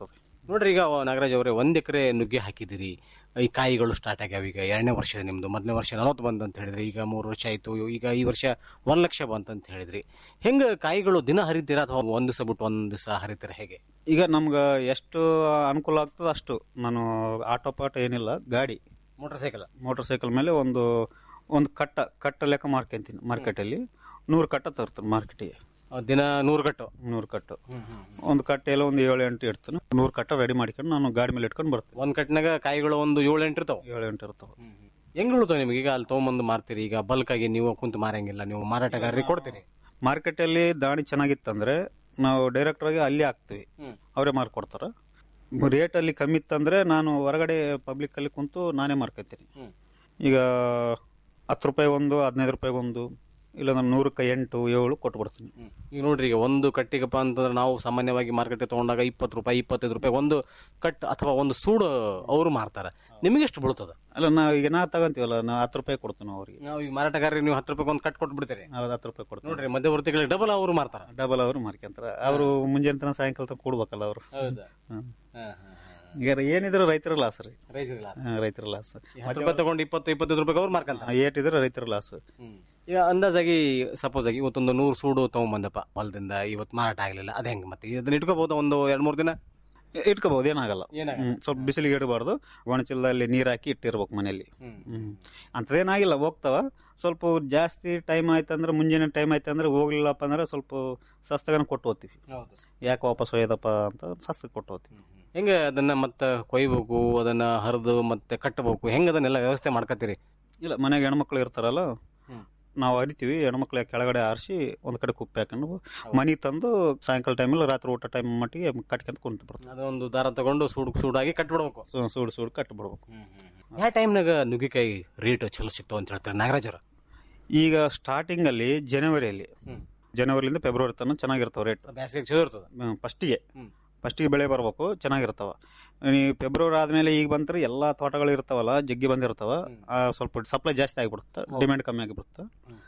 ನೋಡ್ರಿ ಈಗ ನಾಗರಾಜ್ ಅವರೇ ಒಂದ್ ಎಕರೆ ನುಗ್ಗೆ ಹಾಕಿದಿರಿ ಈ ಕಾಯಿಗಳು ಸ್ಟಾರ್ಟ್ ಆಗ್ಯಾವ ಈಗ ಎರಡನೇ ವರ್ಷ ನಿಮ್ದು ಮೊದಲನೇ ವರ್ಷ ನಲವತ್ತು ಬಂದ್ ಅಂತ ಹೇಳಿದ್ರಿ ಈಗ ಮೂರು ವರ್ಷ ಆಯ್ತು ಈಗ ಈ ವರ್ಷ ಒಂದ್ ಲಕ್ಷ ಬಂತ ಅಂತ ಹೇಳಿದ್ರಿ ಹೆಂಗ ಕಾಯಿಗಳು ದಿನ ಹರಿತೀರಾ ಅಥವಾ ಒಂದ್ ದಿವಸ ಬಿಟ್ಟು ಒಂದ್ ದಿವಸ ಹರಿತೀರಾ ಹೇಗೆ
ಈಗ ನಮ್ಗೆ ಎಷ್ಟು ಅನುಕೂಲ ಆಗ್ತದೆ ಅಷ್ಟು ನಾನು ಆಟೋ ಪಾಟ ಏನಿಲ್ಲ ಗಾಡಿ
ಮೋಟರ್ ಸೈಕಲ್
ಮೋಟರ್ ಸೈಕಲ್ ಮೇಲೆ ಒಂದು ಒಂದು ಕಟ್ಟ ಕಟ್ಟ ಲೆಕ್ಕ ಮಾರ್ಕೊಂತೀನಿ ಮಾರ್ಕೆಟಲ್ಲಿ ನೂರು ಕಟ್ಟ ತರ್ತೀನಿ ಮಾರ್ಕೆಟಿಗೆ
ದಿನ ನೂರು ಕಟ್ಟು
ನೂರು ಕಟ್ಟು ಒಂದು ಕಟ್ಟೆಲ್ಲ ಒಂದು ಏಳು ಎಂಟು ಇಡ್ತೀನಿ ನೂರು ಕಟ್ಟ ರೆಡಿ ಮಾಡ್ಕೊಂಡು ನಾನು ಗಾಡಿ ಮೇಲೆ ಇಟ್ಕೊಂಡು ಬರ್ತೀನಿ
ಒಂದ್ ಕಟ್ಟಿನಾಗ ಕಾಯಿಗಳು ಒಂದು ಏಳು ಎಂಟು ಇರ್ತಾವ
ಏಳು ಎಂಟು ಇರ್ತಾವೆ
ಹೆಂಗ್ ಬೀಳ್ತಾವ ನಿಮ್ಗೆ ಈಗ ಅಲ್ಲಿ ತಗೊಂಬಂದು ಮಾರ್ತೀರಿ ಈಗ ಬಲ್ಕ್ ಆಗಿ ನೀವು ಕುಂತು ಮಾರಂಗಿಲ್ಲ ನೀವು ಮಾರಾಟಗಾರರಿಗೆ ಕೊಡ್ತೀರಿ
ಮಾರ್ಕೆಟಲ್ಲಿ ದಾಣಿ ಚೆನ್ನಾಗಿತ್ತಂದ್ರೆ ನಾವು ಡೈರೆಕ್ಟ್ ಆಗಿ ಅಲ್ಲಿ ಹಾಕ್ತಿವಿ ಅವರೇ ಮಾರ್ಕೊಡ್ತಾರ ರೇಟ್ ಅಲ್ಲಿ ಕಮ್ಮಿ ಇತ್ತಂದ್ರೆ ನಾನು ಹೊರಗಡೆ ಪಬ್ಲಿಕ್ ಅಲ್ಲಿ ಕುಂತು ನಾನೇ ಮಾರ್ಕೊತೀನಿ ಈಗ ಹತ್ತು ರೂಪಾಯಿ ಒಂದು ಹದಿನೈದು ರೂಪಾಯಿ ಒಂದು ಇಲ್ಲಾಂದ್ರೆ ನೂರಕ್ಕೆ ಎಂಟು ಏಳು ಕೊಟ್ಬಿಡ್ತೀನಿ
ಈಗ ನೋಡ್ರಿ ಈಗ ಒಂದು ಕಟ್ಟಿಗಪ್ಪ ಅಂತಂದ್ರೆ ನಾವು ಸಾಮಾನ್ಯವಾಗಿ ಮಾರ್ಕೆಟ್ ತಗೊಂಡಾಗ ಇಪ್ಪತ್ತು ರೂಪಾಯಿ ಇಪ್ಪತ್ತೈದು ರೂಪಾಯಿ ಒಂದು ಕಟ್ ಅಥವಾ ಒಂದು ಸೂಡು ಅವರು ಮಾರ್ತಾರ ನಿಮಗೆ ಎಷ್ಟು ಬೀಳ್ತದ
ಅಲ್ಲ ನಾವು ಈಗ ನಾ ತಗೊಂತೀವಲ್ಲ ನಾ ಹತ್ತು ರೂಪಾಯಿ ಕೊಡ್ತೀನಿ ಅವ್ರಿಗೆ
ನಾವು ಈಗ ಮಾರಾಟಗಾರರಿಗೆ ನೀವು ಹತ್ತು ರೂಪಾಯಿ ಒಂದು ಕಟ್ ಕೊಟ್ಬಿಡ್ತೀರಿ
ನಾವು ಹತ್ತು ರೂಪಾಯಿ ಕೊಡ್ತೀನಿ
ನೋಡ್ರಿ ಮಧ್ಯವರ್ತಿಗಳಿಗೆ ಡಬಲ್ ಅವರು ಮಾರ್ತಾರ
ಡಬಲ್ ಅವರು ಮಾರ್ಕೊಂತಾರ ಅವರು ಮುಂಜಾನೆ ತನಕ ಸಾಯಂಕಾಲ ತನಕ ಕೊಡ್ಬೇಕಲ್ಲ ಅವರು ಈಗ ಏನಿದ್ರು ರೈತರ ಲಾಸ್ ರೀ ಹಾ, ರೈತರ ಲಾಸ್
ಹತ್ತು ರೂಪಾಯಿ ತಗೊಂಡು ಇಪ್ಪತ್ತು ಇಪ್ಪತ್ತೈದು ರೂಪಾಯಿ ಅವ್ರು ಮಾರ್ಕಂತ
ಏಟಿದ್ರೆ ರೈತರ ಲಾಸ್
ಈಗ ಅಂದಾಜಾಗಿ ಸಪೋಸ್ ಆಗಿ ಇವತ್ತೊಂದು ನೂರು ಸೂಡು ತಗೊಂಬಂದಪ್ಪ ಹೊಲದಿಂದ ಇವತ್ತು ಮಾರಾಟ ಆಗ್ಲಿಲ್ಲ ಅದೇ ಹೆಂಗ್ ಮತ್ತೆ ಇದನ್ನ ಇಟ್ಕೋಬಹುದು ಒಂದು ಎರಡ್ ಮೂರು ದಿನ
ಇಟ್ಕೋಬಹುದು ಏನಾಗಲ್ಲ
ಏನಾಗಲ್ಲ.
ಹ್ಮ್, ಸ್ವಲ್ಪ ಬಿಸಿಲಿಗೆ ಇಡಬಾರ್ದು ಒಣಚಲದಲ್ಲಿ ನೀರ್ ಹಾಕಿ ಇಟ್ಟಿರ್ಬೇಕು ಮನೇಲಿ ಹ್ಮ್ ಅಂಥದ್ದೇನಾಗಿಲ್ಲ ಹೋಗ್ತಾವ ಸ್ವಲ್ಪ ಜಾಸ್ತಿ ಟೈಮ್ ಆಯ್ತಂದ್ರೆ ಮುಂಜಾನೆ ಟೈಮ್ ಆಯ್ತಂದ್ರೆ ಹೋಗ್ಲಿಲ್ಲಪ್ಪ ಅಂದ್ರೆ ಸ್ವಲ್ಪ ಸಸ್ತಗನ ಕೊಟ್ಟು ಹೋಗ್ತೀವಿ ಯಾಕೆ ವಾಪಸ್ ಒಯ್ದಪ್ಪ ಅಂತ ಸಸ್ತಕ್ಕೆ ಕೊಟ್ಟು ಹೋಗ್ತೀವಿ
ಹೆಂಗ ಅದನ್ನ ಮತ್ತೆ ಕೊಯ್ಬೇಕು ಅದನ್ನ ಹರಿದು ಮತ್ತೆ ಕಟ್ಟಬೇಕು ಹೆಂಗ ಅದನ್ನೆಲ್ಲ ವ್ಯವಸ್ಥೆ ಮಾಡ್ಕತ್ತೀರಿ
ಇಲ್ಲ ಮನೆಗೆ ಹೆಣ್ಮಕ್ಳು ಇರ್ತಾರಲ್ಲ ನಾವು ಅರಿತೀವಿ ಹೆಣ್ಮಕ್ಳ ಕೆಳಗಡೆ ಆರಿಸಿ ಒಂದ್ ಕಡೆ ಕುಪ್ಪೆ ಹಾಕೊಂಡು ಮನೆಗೆ ತಂದು ಸಾಯಂಕಾಲ ಟೈಮಲ್ಲಿ ರಾತ್ರಿ ಊಟ ಟೈಮ್ ಮಟ್ಟಿಗೆ ಕಟ್ಕೊಂತ ಕುಂತು ಬರ್ತೀವಿ
ಅದೊಂದು ದಾರ ತಗೊಂಡು ಸೂಡ್ ಸೂಡಾಗಿ ಕಟ್ಬಿಡ್ಬೇಕು
ಸು- ಸೂಡು ಸೂಡು ಕಟ್ಬಿಡ್ಬೇಕು
ಯಾವ ಟೈಮ್ನಾಗ ನುಗ್ಗಿಕಾಯಿ ರೇಟ್ ಚಲೋ ಸಿಗ್ತಾವ ಅಂತ ಹೇಳ್ತಾರೆ ನಾಗರಾಜ್ ಅವ್ರ
ಈಗ ಸ್ಟಾರ್ಟಿಂಗ್ ಅಲ್ಲಿ ಜನವರಿಯಲ್ಲಿ ಜನವರಿಯಿಂದ ಫೆಬ್ರವರಿ ತನಕ ಚೆನ್ನಾಗಿರ್ತಾವ ರೇಟ್
ಬೇಸಿಗೆ ಚಲೋ ಇರ್ತದ
ಫಸ್ಟಿಗೆ ಫಸ್ಟಿಗೆ ಬೆಳೆ ಬರ್ಬೇಕು ಚೆನ್ನಾಗಿರ್ತಾವ ಈ ಫೆಬ್ರವರಿ ಆದ್ಮೇಲೆ ಈಗ ಬಂದ್ರೆ ಎಲ್ಲಾ ತೋಟಗಳು ಇರ್ತಾವಲ್ಲ ಜಗ್ಗಿ ಬಂದಿರ್ತಾವ ಆ, ಸ್ವಲ್ಪ ಸಪ್ಲೈ ಜಾಸ್ತಿ ಆಗಿಬಿಡುತ್ತೆ ಡಿಮ್ಯಾಂಡ್ ಕಮ್ಮಿ ಆಗಿಬಿಡುತ್ತೆ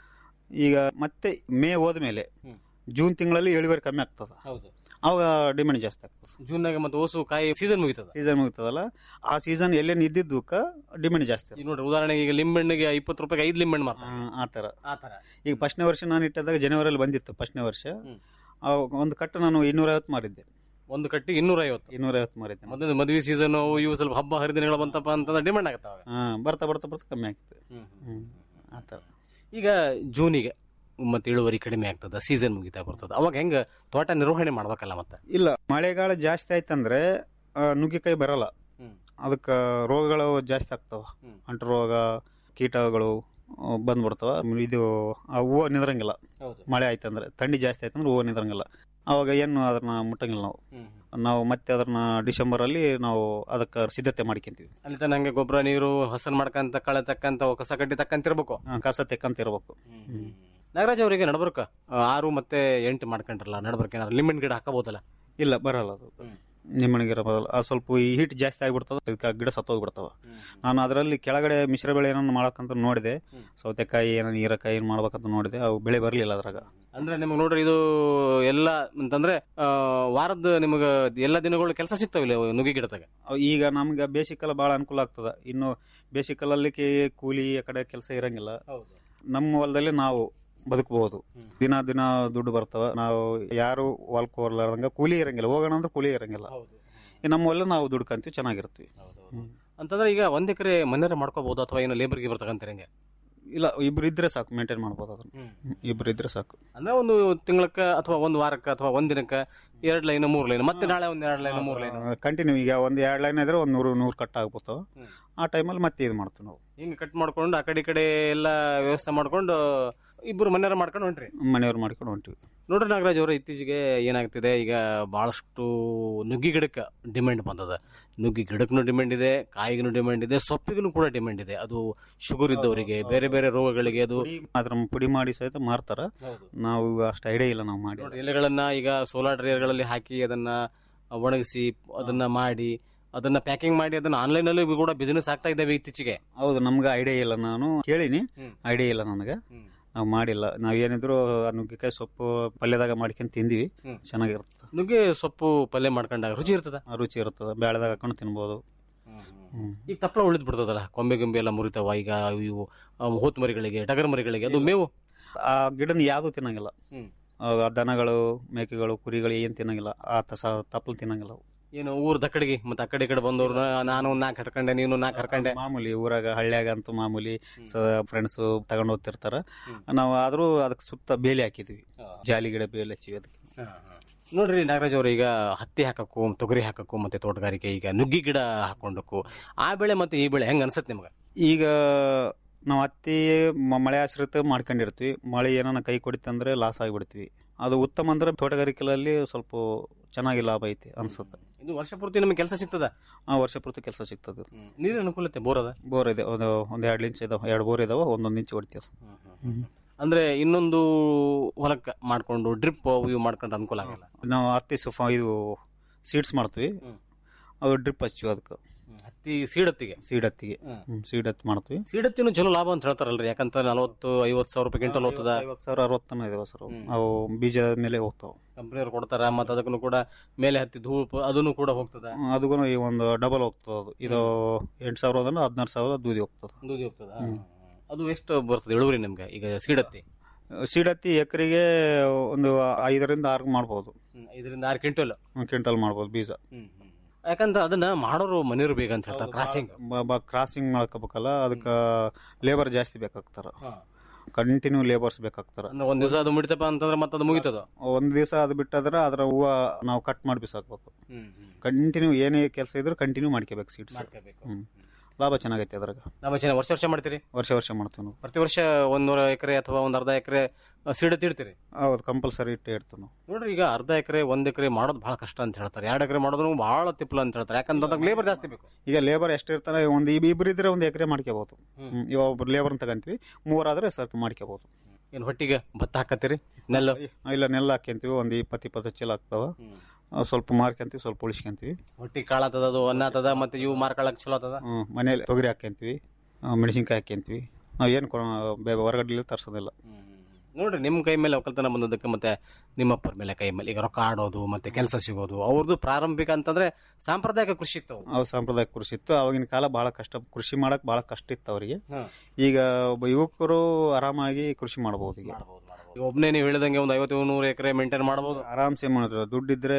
ಈಗ ಮತ್ತೆ ಮೇ ಹೋದ್ಮೇಲೆ ಜೂನ್ ತಿಂಗಳಲ್ಲಿ ಇಳುವರಿ ಕಮ್ಮಿ ಆಗ್ತದ
ಹೌದು
ಅವಾಗ ಡಿಮ್ಯಾಂಡ್ ಜಾಸ್ತಿ ಆಗ್ತದೆ
ಜೂನ್ನಾಗ ಮತ್ತೆ ಓಸು ಕಾಯಿ ಸೀಸನ್ ಮುಗಿತದ
ಸೀಸನ್ ಮುಗ್ತದಲ್ಲ ಆ ಸೀಸನ್ ಎಲ್ಲೇನು ಇದ್ದಿದ್ದಕ್ಕ ಡಿಮ್ಯಾಂಡ್ ಜಾಸ್ತಿ
ಈಗ ನೋಡ್ರಿ ಉದಾಹರಣೆಗೆ ಈಗ ಲಿಂಬೆಣ್ಣಿಗೆ ಇಪ್ಪತ್ತು ರೂಪಾಯಿ ಐದು ಲಿಂಬೆಣ್ಣು ಮಾರ್ತಾರೆ
ಆ ತರ
ಆ ತರ
ಈಗ ಫಸ್ಟ್ನೇ ವರ್ಷ ನಾನು ಇಟ್ಟದಾಗ ಜನವರಿಯಲ್ಲಿ ಬಂದಿತ್ತು ಫಸ್ಟ್ನೇ ವರ್ಷ ಅವಾಗ ಒಂದು ಕಟ್ಟು ನಾನು ಇನ್ನೂರೈವತ್ತು ಮಾರಿದ್ದೆ
ಒಂದು ಕಟ್ಟಿ ಇನ್ನೂರ ಐವತ್ತು
ಇನ್ನೂರೈವತ್ತು ಮಾರಿದ್ದೆ
ಮೊದಲು ಮದುವೆ ಸೀಸನ್ ಇವು ಸ್ವಲ್ಪ ಹಬ್ಬ ಹರಿದಿನಗಳು ಬಂತಪ್ಪ ಅಂತಂದ್ರೆ ಡಿಮಾಂಡ್ ಆಗತ್ತ ಅವಾಗ
ಹಾ ಬರ್ತಾ ಬರ್ತಾ ಬರ್ತಾ ಕಮ್ಮಿ ಆಗ್ತದೆ ಹ್ಮ್ ಆ ಥರ
ಈಗ ಜೂನಿಗೆ ಮತ್ತೆ ಇಳುವರಿ ಕಡಿಮೆ ಆಗ್ತದ ಸೀಸನ್ ಮುಗಿತಾ ಬರ್ತದ ಅವಾಗ ಹೆಂಗ ತೋಟ ನಿರ್ವಹಣೆ ಮಾಡ್ಬೇಕಲ್ಲ ಮತ್ತೆ
ಇಲ್ಲ ಮಳೆಗಾಲ ಜಾಸ್ತಿ ಆಯ್ತಂದ್ರೆ ಆ, ನುಗ್ಗಿಕಾಯಿ ಬರಲ್ಲ ಅದಕ್ಕೆ ರೋಗಗಳು ಜಾಸ್ತಿ ಆಗ್ತಾವ ಅಂಟು ರೋಗ ಕೀಟಗಳು ಆ, ಬಂದ್ಬಿಡ್ತಾವ ಇದು ಆ ಹೂವು ನಿಂದ್ರಂಗಿಲ್ಲ
ಹೌದು.
ಮಳೆ ಆಯ್ತಂದ್ರೆ ಥಂಡಿ ಜಾಸ್ತಿ ಆಯ್ತಂದ್ರೆ ಹೂವು ನಿಂದ್ರಂಗಿಲ್ಲ ಅವಾಗ ಏನು ಅದನ್ನ ಮುಟ್ಟಂಗಿಲ್ಲ ನಾವು ನಾವು ಮತ್ತೆ ಅದನ್ನ ಡಿಸೆಂಬರ್ ಅಲ್ಲಿ ನಾವು ಅದಕ್ಕೆ ಸಿದ್ಧತೆ ಮಾಡ್ಕೊಂತೀವಿ
ಅಲ್ಲಿ ತನಕ ಹಂಗೆ ಗೊಬ್ಬರ ನೀರು ಹಸನ್ ಮಾಡ್ಕಂತ ಕಳೆ ತಕ್ಕಂತ ಕಸ ಕಡ್ಡಿ ತಕ್ಕಂತ ಇರ್ಬೇಕು
ಆ, ಕಸ ತೆಕ್ಕಂತ ಇರ್ಬೇಕು
ನಾಗರಾಜ್ ಅವರಿಗೆ ನಡಬರ್ಕ ಆರು ಮತ್ತೆ ಎಂಟು ಮಾಡ್ಕೊಂಡ್ರಲ್ಲ ನಡಬರ್ಕ ಏನಾರ ಲಿಂಬೆನ್ ಗಿಡ ಹಾಕಬಹುದಲ್ಲ
ಇಲ್ಲ ಬರಲ್ಲ ಅದು ನಿಮ್ಮನಿಗೆ ಬರಲ್ಲ ಆ ಸ್ವಲ್ಪ ಈ ಹೀಟ್ ಜಾಸ್ತಿ ಆಗಿಬಿಡ್ತದ ಅದಕ್ಕೆ ಆ ಗಿಡ ಸತ್ತೋಗ್ಬಿಡ್ತಾವ ನಾನು ಅದರಲ್ಲಿ ಕೆಳಗಡೆ ಮಿಶ್ರ ಬೆಳೆ ಏನೋ ಮಾಡಕ್ಕಂತ ನೋಡಿದೆ ಸೌತೆಕಾಯಿ ಏನೋ ಹೀರೆಕಾಯಿ ಏನ್ ಮಾಡ್ಬೇಕಂತ ನೋಡಿದೆ ಅವು ಬೆಳೆ ಬರಲಿಲ್ಲ ಅದ್ರಾಗ
ಅಂದ್ರೆ ನಿಮಗೆ ನೋಡ್ರಿ ಇದು ಎಲ್ಲ ಅಂತಂದ್ರೆ ಆ, ವಾರದ ನಿಮಗ ಎಲ್ಲ ದಿನಗಳು ಕೆಲಸ ಸಿಗ್ತಾವಿಲ್ಲ ನುಗ್ಗಿ ಗಿಡದಾಗ
ಅವ್ ಈಗ ನಮ್ಗೆ ಬೇಸಿಕಲ್ಲ ಭಾಳ ಅನುಕೂಲ ಆಗ್ತದ ಇನ್ನು ಬೇಸಿಕಲ್ಲಿ ಕೂಲಿ ಆ ಕಡೆ ಕೆಲಸ ಇರಂಗಿಲ್ಲ ನಮ್ಮ ಹೊಲದಲ್ಲಿ ನಾವು ಬದುಕಬಹುದು ದಿನ ದಿನ ದುಡ್ಡು ಬರ್ತಾವ ನಾವು ಯಾರು ಹೊಲಕ್ಕೆ ಹೋಗ್ಲಾರ್ದಂಗ ಕೂಲಿ ಇರಂಗಿಲ್ಲ ಹೋಗೋಣ ಅಂದ್ರೆ ಕೂಲಿ ಇರಂಗಿಲ್ಲ ಈ ನಮ್ಮ ಹೊಲ ನಾವು ದುಡ್ಕಂತೀವಿ ಚೆನ್ನಾಗಿರ್ತೀವಿ ಹ್ಮ್.
ಅಂತಂದ್ರೆ ಈಗ ಒಂದ್ ಎಕರೆ ಮನೇರ ಮಾಡ್ಕೋಬಹುದು ಅಥವಾ ಏನೋ ಲೇಬರ್ ಗಿಬರ್ ತಗಂತೀರಿ ಹಂಗೆ
ಇಲ್ಲ ಇಬ್ರು ಇದ್ರೆ ಸಾಕು ಮೇಂಟೈನ್ ಮಾಡ್ಬೋದು ಅದನ್ನ ಇಬ್ರು ಇದ್ರೆ ಸಾಕು
ಅಂದ್ರೆ ಒಂದು ತಿಂಗಳಕ್ಕ ಅಥವಾ ಒಂದು ವಾರಕ್ಕ ಅಥವಾ ಒಂದ್ ದಿನಕ್ಕ ಎರಡ್ ಲೈನ್ ಮೂರ್ ಲೈನ್ ಮತ್ತೆ ನಾಳೆ ಒಂದ್ ಎರಡ್ ಲೈನ್ ಮೂರ್ ಲೈನ್
ಕಂಟಿನ್ಯೂ ಈಗ ಒಂದು ಎರಡು ಲೈನ್ ಇದ್ರೆ ಒಂದು ನೂರು ನೂರು ಕಟ್ ಆಗ್ಬಿಡ್ತಾವ ಆ ಟೈಮಲ್ಲಿ ಮತ್ತೆ ಇದು ಮಾಡ್ತೀವಿ ನಾವು
ಹಿಂಗ್ ಕಟ್ ಮಾಡ್ಕೊಂಡು ಆ ಕಡೆ ಈ ಕಡೆ ಎಲ್ಲ ವ್ಯವಸ್ಥೆ ಮಾಡ್ಕೊಂಡು ಇಬ್ರು ಮನೆಯವ್ರ ಮಾಡ್ಕೊಂಡು ಹೊಂಟ್ರಿ
ಮನೆಯವ್ರು ಮಾಡ್ಕೊಂಡು ಹೊಂಟಿವಿ
ನೋಡ್ರಿ ನಾಗರಾಜ್ ಅವರು ಇತ್ತೀಚೆಗೆ ಏನಾಗ್ತಿದೆ ಈಗ ಬಹಳಷ್ಟು ನುಗ್ಗಿ ಗಿಡಕ್ಕೆ ಡಿಮ್ಯಾಂಡ್ ಬಂದದ ನುಗ್ಗಿ ಗಿಡಕ್ಕೂ ಡಿಮ್ಯಾಂಡ್ ಇದೆ ಕಾಯಿಗೂ ಡಿಮ್ಯಾಂಡ್ ಇದೆ ಸೊಪ್ಪಿಗೂ ಕೂಡ ಡಿಮ್ಯಾಂಡ್ ಇದೆ ಅದು ಶುಗರ್ ಇದ್ದವರಿಗೆ ಬೇರೆ ಬೇರೆ ರೋಗಗಳಿಗೆ ಅದು
ಅದ್ರ ಪುಡಿ ಮಾಡಿ ಸಹಿತ ಮಾರ್ತಾರ ನಾವು ಅಷ್ಟು ಐಡಿಯಾ ಇಲ್ಲ ನಾವು ಮಾಡಿ
ನೋಡ್ರಿ ಎಲೆಗಳನ್ನ ಈಗ ಸೋಲಾರ್ ಡ್ರೈಯರ್ಗಳಲ್ಲಿ ಹಾಕಿ ಅದನ್ನ ಒಣಗಿಸಿ ಅದನ್ನ ಮಾಡಿ ಅದನ್ನ ಪ್ಯಾಕಿಂಗ್ ಮಾಡಿ ಅದನ್ನ ಆನ್ಲೈನ್ ಅಲ್ಲಿ ಕೂಡ ಬಿಸಿನೆಸ್ ಆಗ್ತಾ ಇದ್ದಾವೆ ಇತ್ತೀಚೆಗೆ
ಹೌದು ನಮ್ಗೆ ಐಡಿಯಾ ಇಲ್ಲ ನಾನು ಕೇಳಿನಿ ಐಡಿಯಾ ಇಲ್ಲ ನನಗೆ ನಾವು ಮಾಡಿಲ್ಲ ನಾವು ಏನಿದ್ರು ಆ ನುಗ್ಗೆಕಾಯಿ ಸೊಪ್ಪು ಪಲ್ಯದಾಗ ಮಾಡ್ಕೊಂಡು ತಿಂದಿವಿ
ಹ್ಮ್.
ಚೆನ್ನಾಗಿರ್ತದೆ
ನುಗ್ಗೆ ಸೊಪ್ಪು ಪಲ್ಯ ಮಾಡ್ಕೊಂಡಾಗ ರುಚಿ ಇರ್ತದ
ಆ ರುಚಿ ಇರ್ತದೆ ಬ್ಯಾಳೆದಾಗ ಹಾಕೊಂಡು ತಿನ್ಬೋದು ಹ್ಮ್.
ಈಗ ತಪ್ಪಲ ಉಳಿದ್ ಬಿಡ್ತದಲ್ಲ ಕೊಂಬೆ ಗೊಂಬೆ ಎಲ್ಲ ಮುರಿತಾವ ಈಗ ಇವು ಆ, ಹೋತ್ ಮರಿಗಳಿಗೆ ಟಗರ್ ಮರಿಗಳಿಗೆ ಅದು ಮೇವು
ಆ ಗಿಡನ ಯಾವ್ದು ತಿನ್ನಂಗಿಲ್ಲ
ಹ್ಮ್.
ಆ ದನಗಳು ಮೇಕೆಗಳು ಕುರಿಗಳು ಏನ್ ತಿನ್ನಂಗಿಲ್ಲ ಆ ತಸ ತಪ್ಪಲು ತಿನ್ನಂಗಿಲ್ಲ ಅವು.
ಏನು ಊರ್ ದಕ್ಕಡಿಗೆ ಮತ್ತೆ ಆ ಕಡೆ ಈ ಕಡೆ ಬಂದವ್ರು ನಾನು ನಾಲ್ಕು ಹರ್ಕೊಂಡೆ ನೀನು ನಾಲ್ಕು ಹರ್ಕೊಂಡೆ
ಮಾಮೂಲಿ ಊರಾಗ ಹಳ್ಳ್ಯಾಗ ಅಂತೂ ಮಾಮೂಲಿ ಫ್ರೆಂಡ್ಸ್ ತಗೊಂಡ್ ಹೋಗ್ತಿರ್ತಾರ ನಾವು ಆದ್ರೂ ಅದಕ್ಕೆ ಸುತ್ತ ಬೇಲಿ ಹಾಕಿದ್ವಿ ಜಾಲಿ ಗಿಡ ಬೇಲಿ ಹಚ್ಚಿವಿ ಅದಕ್ಕೆ
ನೋಡ್ರಿ ನಾಗರಾಜ್ ಅವ್ರು ಈಗ ಹತ್ತಿ ಹಾಕಕ್ಕೂ ತೊಗರಿ ಹಾಕಕ್ಕೂ ಮತ್ತೆ ತೋಟಗಾರಿಕೆ ಈಗ ನುಗ್ಗಿ ಗಿಡ ಹಾಕೊಂಡಕ್ಕೂ ಆ ಬೆಳೆ ಮತ್ತೆ ಈ ಬೆಳೆ ಹೆಂಗ್ ಅನ್ಸತ್ತೆ ನಿಮ್ಗೆ
ಈಗ ನಾವು ಹತ್ತಿ ಮ- ಮಳೆ ಆಶ್ರಿತ ಮಾಡ್ಕೊಂಡಿರ್ತೀವಿ ಮಳೆ ಏನಾನ ಕೈ ಕೊಡಿತಂದ್ರೆ ಲಾಸ್ ಆಗಿಬಿಡ್ತೀವಿ ಅದು ಉತ್ತಮ ಅಂದ್ರೆ ತೋಟಗಾರಿಕೆಯಲ್ಲಿ ಸ್ವಲ್ಪ ಚೆನ್ನಾಗಿ ಲಾಭ ಐತಿ ಅನ್ಸುತ್ತೆ
ಇದು ವರ್ಷ ಪೂರ್ತಿ ನಮಗೆ ಕೆಲಸ ಸಿಗ್ತದ
ಆ ವರ್ಷ ಪೂರ್ತಿ ಕೆಲಸ ಸಿಗ್ತದೆ
ನೀರಿನ ಅನುಕೂಲತೆ ಬೋರ್ ಅದ
ಬೋರ್ ಇದೆ ಒಂದು ಒಂದ್ ಎರಡು ಇಂಚ್ ಇದಾವ ಎರಡು ಬೋರ್ ಇದಾವ ಒಂದೊಂದು ಇಂಚ್ ಹೊಡಿತೀವಿ
ಅಂದ್ರೆ ಇನ್ನೊಂದು ಹೊಲಕ್ಕೆ ಮಾಡ್ಕೊಂಡು ಡ್ರಿಪ್ ಇವು ಮಾಡ್ಕೊಂಡ್ರೆ ಅನುಕೂಲ ಆಗಲ್ಲ
ನಾವು ಹತ್ತಿ ಸುಫ ಇದು ಸೀಡ್ಸ್ ಮಾಡ್ತೀವಿ ಅದು ಡ್ರಿಪ್ ಹಚ್ಚಿವಿ ಅದಕ್ಕೆ
ಹತ್ತಿ ಸೀಡತ್ತಿಗೆ
ಸೀಡ್ ಹತ್ತಿಗೆ ಸೀಡ್ ಹತ್ತಿ ಮಾಡ್ತೀವಿ
ಸೀಡತ್ತಿನೂ ಚಲೋ ಲಾಭ ಅಂತ ಹೇಳ್ತಾರಲ್ರಿ ಯಾಕಂತ ನಲವತ್ತು ಐವತ್ತು ಸಾವಿರ ರೂಪಾಯಿ ಕ್ವಿಂಟಲ್ ಹೋಗ್ತದ
ಐವತ್ತು ಸಾವಿರ ಅರವತ್ತನ ಇದಾವ ಸರ್ ಅವು. ಅವು ಬೀಜ ಮೇಲೆ ಹೋಗ್ತಾವ
ಕಂಪ್ನಿಯವ್ರು ಕೊಡ್ತಾರ ಮತ್ತೆ ಅದಕ್ಕೂ ಕೂಡ ಮೇಲೆ ಹತ್ತಿ ಧೂಳು ಅದನ್ನು ಕೂಡ ಹೋಗ್ತದ
ಅದಕ್ಕೂ ಈ ಒಂದು ಡಬಲ್ ಹೋಗ್ತದ ಅದು ಇದು ಎಂಟು ಸಾವಿರ ಅಂದ್ರೆ ಹದಿನಾರು ಸಾವಿರ ದೂದಿ ಹೋಗ್ತದ
ದೂದಿ ಹೋಗ್ತದ ಅದು ಎಷ್ಟು ಬರ್ತದೆ ಇಳುವರಿ ನಿಮ್ಗೆ ಈಗ ಸೀಡತ್ತಿ
ಸೀಡ್ ಹತ್ತಿ ಎಕರೆಗೆ ಒಂದು ಐದರಿಂದ ಆರು ಮಾಡ್ಬೋದು
ಇದರಿಂದ ಆರು ಕ್ವಿಂಟಲ್
ಕ್ವಿಂಟಲ್ ಮಾಡ್ಬೋದು ಬೀಜ
ಯಾಕಂದ್ರೆ ಅದನ್ನ ಮಾಡೋರು ಮನೆಯವರು ಬೇಗ ಅಂತ ಹೇಳ್ತಾರೆ ಕ್ರಾಸಿಂಗ್
ಕ್ರಾಸಿಂಗ್ ಮಾಡ್ಕೋಬೇಕಲ್ಲ ಅದಕ್ಕೆ ಲೇಬರ್ ಜಾಸ್ತಿ ಬೇಕಾಗ್ತಾರ ಕಂಟಿನ್ಯೂ ಲೇಬರ್ಸ್ ಬೇಕಾಗ್ತಾರ
ಅಂದ್ರೆ ಒಂದ್ ದಿವಸ ಅದು ಮುಡಿತಪ್ಪ ಅಂತಂದ್ರೆ ಮತ್ತೆ ಅದು ಮುಗಿತದ
ಒಂದ್ ದಿವಸ ಅದು ಬಿಟ್ಟಾದ್ರೆ ಅದ್ರ ಹೂವ ನಾವು ಕಟ್ ಮಾಡಿ ಬಿಸಾಕ್ಬೇಕು ಕಂಟಿನ್ಯೂ ಏನೇ ಕೆಲಸ ಇದ್ರು ಕಂಟಿನ್ಯೂ ಮಾಡ್ಕೋಬೇಕು ಸೀಡ್ಸ್ ಹ್ಮ್ ಲಾಭ ಚೆನ್ನಾಗೈತೆ ಅದ್ರಾಗ
ನಾವು ಚೆನ್ನಾಗಿ ವರ್ಷ ವರ್ಷ ಮಾಡ್ತೀರಿ
ವರ್ಷ ವರ್ಷ ಮಾಡ್ತೀವಿ ನಾವು
ಪ್ರತಿ ವರ್ಷ ಒಂದೂರ ಎಕರೆ ಅಥವಾ ಒಂದ್ ಅರ್ಧ ಎಕರೆ ಸೀಡತ್ತಿ ಇಡ್ತೀರಿ
ಹೌದು ಕಂಪಲ್ಸರಿ ಇಟ್ಟೇ ಇಡ್ತೀವಿ ನಾವು
ನೋಡ್ರಿ ಈಗ ಅರ್ಧ ಎಕರೆ ಒಂದ್ ಎಕರೆ ಮಾಡೋದು ಬಹಳ ಕಷ್ಟ ಅಂತ ಹೇಳ್ತಾರೆ ಎರಡು ಎಕರೆ ಮಾಡೋದು ಬಹಳ ತಿಪ್ಪಲ ಅಂತ ಹೇಳ್ತಾರೆ ಯಾಕಂದ್ರೆ ಲೇಬರ್ ಜಾಸ್ತಿ ಬೇಕು
ಈಗ ಲೇಬರ್ ಎಷ್ಟು ಇರ್ತಾರೆ ಒಂದು ಇಬ್ರು ಇದ್ರೆ ಒಂದು ಎಕರೆ ಮಾಡ್ಕೋಬಹುದು ಇವಾಗ ಒಬ್ರು ಲೇಬರ್ ತಗಂತೀವಿ ಮೂವರಾದ್ರೆ ಸರ್ಕ್ ಮಾಡ್ಕೋಬಹುದು
ಏನ್ ಹೊಟ್ಟಿಗೆ ಭತ್ತ ಹಾಕತ್ತೀರಿ ನೆಲ್ಲು
ಇಲ್ಲ ನೆಲ್ಲ ಹಾಕ್ಯಂತೀವಿ ಒಂದು ಇಪ್ಪತ್ತು ಇಪ್ಪತ್ತು ಚೀಲ ಆಗ್ತಾವ ಅವ್ ಸ್ವಲ್ಪ ಮಾರ್ಕೊಂತೀವಿ ಸ್ವಲ್ಪ ಉಳಿಸ್ಕೊಂತೀವಿ
ಹೊಟ್ಟಿ ಕಾಳಾತದ ಅದು ಅನ್ನ ಆತದ ಮತ್ತೆ ಇವು ಮಾರ್ಕೊಳಕ್ ಚಲೋ ಆತದ
ಹ್ಮ್, ಮನೇಲಿ ತೊಗರಿ ಹಾಕ್ಯಂತೀವಿ ಆ, ಮೆಣಸಿನ್ಕಾಯಿ ಹಾಕ್ಯಂತೀವಿ ನಾವು ಏನು ಹೊರಗಡೆ ತರ್ಸೋದಿಲ್ಲ
ನೋಡ್ರಿ ನಿಮ್ ಕೈ ಮೇಲೆ ಒಕ್ಕಲ್ತನ ಬಂದದಕ್ಕೆ ಮತ್ತೆ ನಿಮ್ಮಪ್ಪರ ಮೇಲೆ ಕೈ ಮೇಲೆ ಈಗ ರೊಕ್ಕ ಆಡೋದು ಮತ್ತೆ ಕೆಲಸ ಸಿಗೋದು ಅವ್ರದ್ದು ಪ್ರಾರಂಭಿಕ ಅಂತಂದ್ರೆ ಸಾಂಪ್ರದಾಯಿಕ ಕೃಷಿ ಇತ್ತು ಅವು.
ಅವು ಸಾಂಪ್ರದಾಯಿಕ ಕೃಷಿ ಇತ್ತು ಅವಾಗಿನ ಕಾಲ ಬಹಳ ಕಷ್ಟ ಕೃಷಿ ಮಾಡಕ್ ಬಹಳ ಕಷ್ಟ ಇತ್ತು ಅವರಿಗೆ
ಹಾ.
ಈಗ ಒಬ್ಬ ಯುವಕರು ಆರಾಮಾಗಿ ಕೃಷಿ ಮಾಡಬಹುದು ಈಗ
ಈಗ ಒಬ್ನೇ ನೀವು ಹೇಳಿದಂಗೆ ಒಂದು ಐವತ್ತು ನೂರು ಎಕರೆ ಮೇಂಟೈನ್ ಮಾಡಬಹುದು
ಆರಾಮ್ಸೆ ಮಾಡಿದ್ರು ದುಡ್ಡಿದ್ರೆ